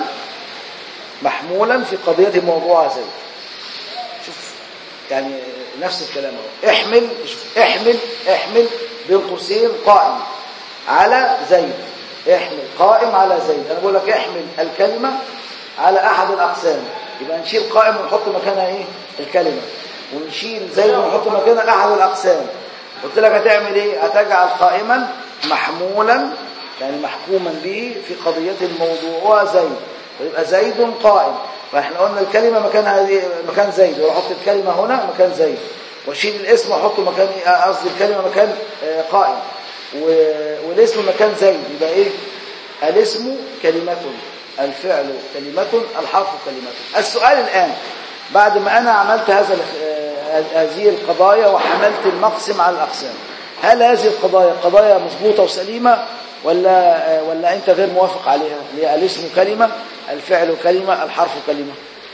محمولا في قضية موضوع زيد شوف يعني نفس الكلام اهو احمل شوف احمل احمل بين قوسين قائم على زيد احمل قائم على زيد انا بقول لك احمل الكلمة على احد الاقسام يبقى نشيل قائم ونحط مكانها ايه الكلمة ونشيل زيد ونحط مكانها احد الاقسام قلت لك هتعمل ايه هتجعل قائما محمولا يعني محكوما به في قضية الموضوع زيد ويبقى زيد قائم فاحنا قلنا الكلمة مكان هذه مكان زيد واحط الكلمة هنا مكان زيد واشيل الاسم واحطه مكان إيه؟ آه، قصدي الكلمة مكان آه، قائم و- والاسم مكان زيد يبقى ايه الاسم كلمة الفعل كلمة الحرف كلمة السؤال الآن بعد ما أنا عملت هذا الاخ- آه، هذه القضايا وحملت المقسم على الأقسام هل هذه القضايا قضايا مضبوطة وسليمة ولا آه، ولا أنت غير موافق عليها اللي هي الاسم كلمة الفعل كلمة الحرف كلمة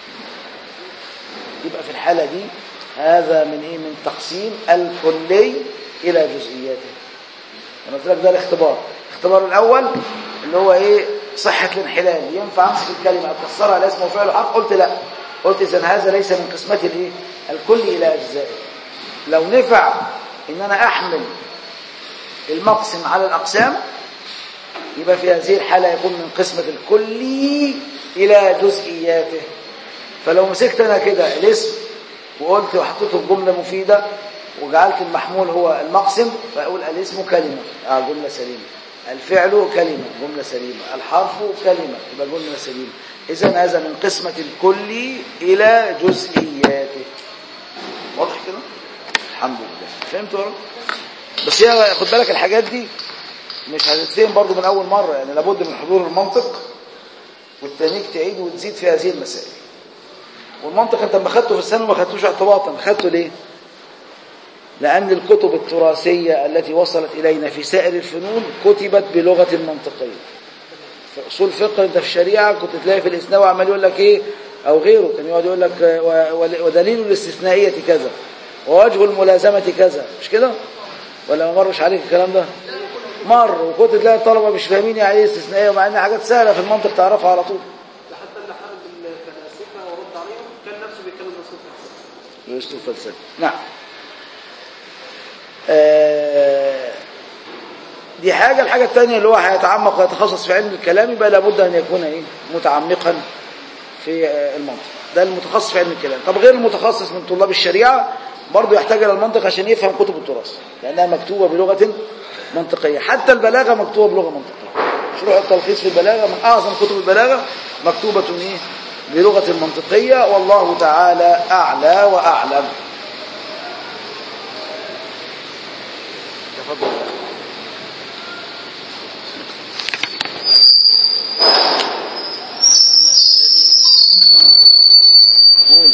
يبقى في الحالة دي هذا من إيه من تقسيم الكلي إلى جزئياته أنا قلت لك ده الاختبار الاختبار الأول اللي هو إيه صحة الانحلال ينفع أمسك الكلمة أكسرها على اسم وفعل وحرف قلت لا قلت إذا هذا ليس من قسمة الإيه الكل إلى أجزائه لو نفع إن أنا أحمل المقسم على الأقسام يبقى في هذه الحالة يكون من قسمة الكلي إلى جزئياته فلو مسكت أنا كده الاسم وقلت وحطيته في جملة مفيدة وجعلت المحمول هو المقسم فأقول الاسم كلمة آه جملة سليمة الفعل كلمة جملة سليمة الحرف كلمة يبقى جملة سليمة إذا هذا من قسمة الكلي إلى جزئياته واضح كده؟ الحمد لله فهمت ولا؟ بس هي خد بالك الحاجات دي مش هتتفهم برضو من أول مرة يعني لابد من حضور المنطق والتنيك تعيد وتزيد في هذه المسائل والمنطق انت لما خدته في الثانوي ما خدتوش اعتباطا خدته ليه لأن الكتب التراثية التي وصلت إلينا في سائر الفنون كتبت بلغة منطقية في أصول فقه أنت في الشريعة كنت تلاقي في الإسناوي عمال يقول لك إيه أو غيره كان يقعد يقول لك آه، و- و- ودليل الاستثنائية كذا ووجه الملازمة كذا مش كده ولا ما مرش عليك الكلام ده مر وكنت تلاقي الطلبة مش فاهمين يعني ايه استثنائية ومع ان حاجات سهلة في المنطق تعرفها على طول ده حتى اللي حارب الفلاسفه ورد عليهم كان نفسه بيتكلم باسلوب فلسفي بأسلوب فلسفي نعم آه، دي حاجة الحاجة الثانية اللي هو هيتعمق ويتخصص في علم الكلام يبقى لابد أن يكون إيه متعمقا في آه، المنطق ده المتخصص في علم الكلام طب غير المتخصص من طلاب الشريعة برضه يحتاج إلى المنطق عشان يفهم كتب التراث لأنها مكتوبة بلغة منطقية حتى البلاغة مكتوبة بلغة منطقية شروح التلخيص في البلاغة من أعظم كتب البلاغة مكتوبة إيه بلغة منطقية والله تعالى أعلى وأعلم تفضل قول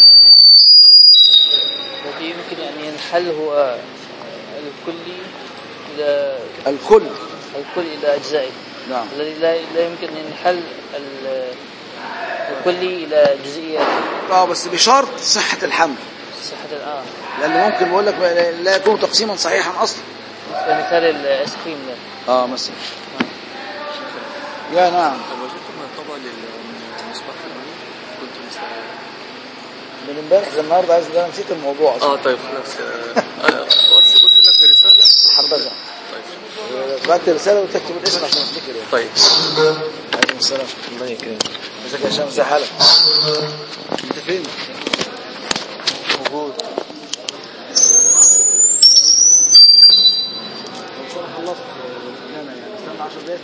الذي يمكن أن ينحل هو الكلي إلى الكل الكل إلى أجزائه نعم الذي لا لا يمكن أن ينحل ال- الكلي إلى جزئيات اه بس بشرط صحة الحمل صحة الآن لأن ممكن بقول لك لا- لا يكون تقسيما صحيحا أصلا مثال الآيس كريم ده اه مثلا يا نعم طب وجدتم طبعا للمصباح الأمامي كنت مستعد من امبارح للنهارده عايز ده أنا نسيت الموضوع اصلا اه طيب خلاص آه، انا ارسل ارسل لك رسالة حبذا طيب بعت رسالة وتكتب الاسم عشان افتكر يعني طيب عليكم السلام الله يكرمك ازيك يا هشام ازي حالك انت فين؟ موجود خلصت يعني استنى 10 دقايق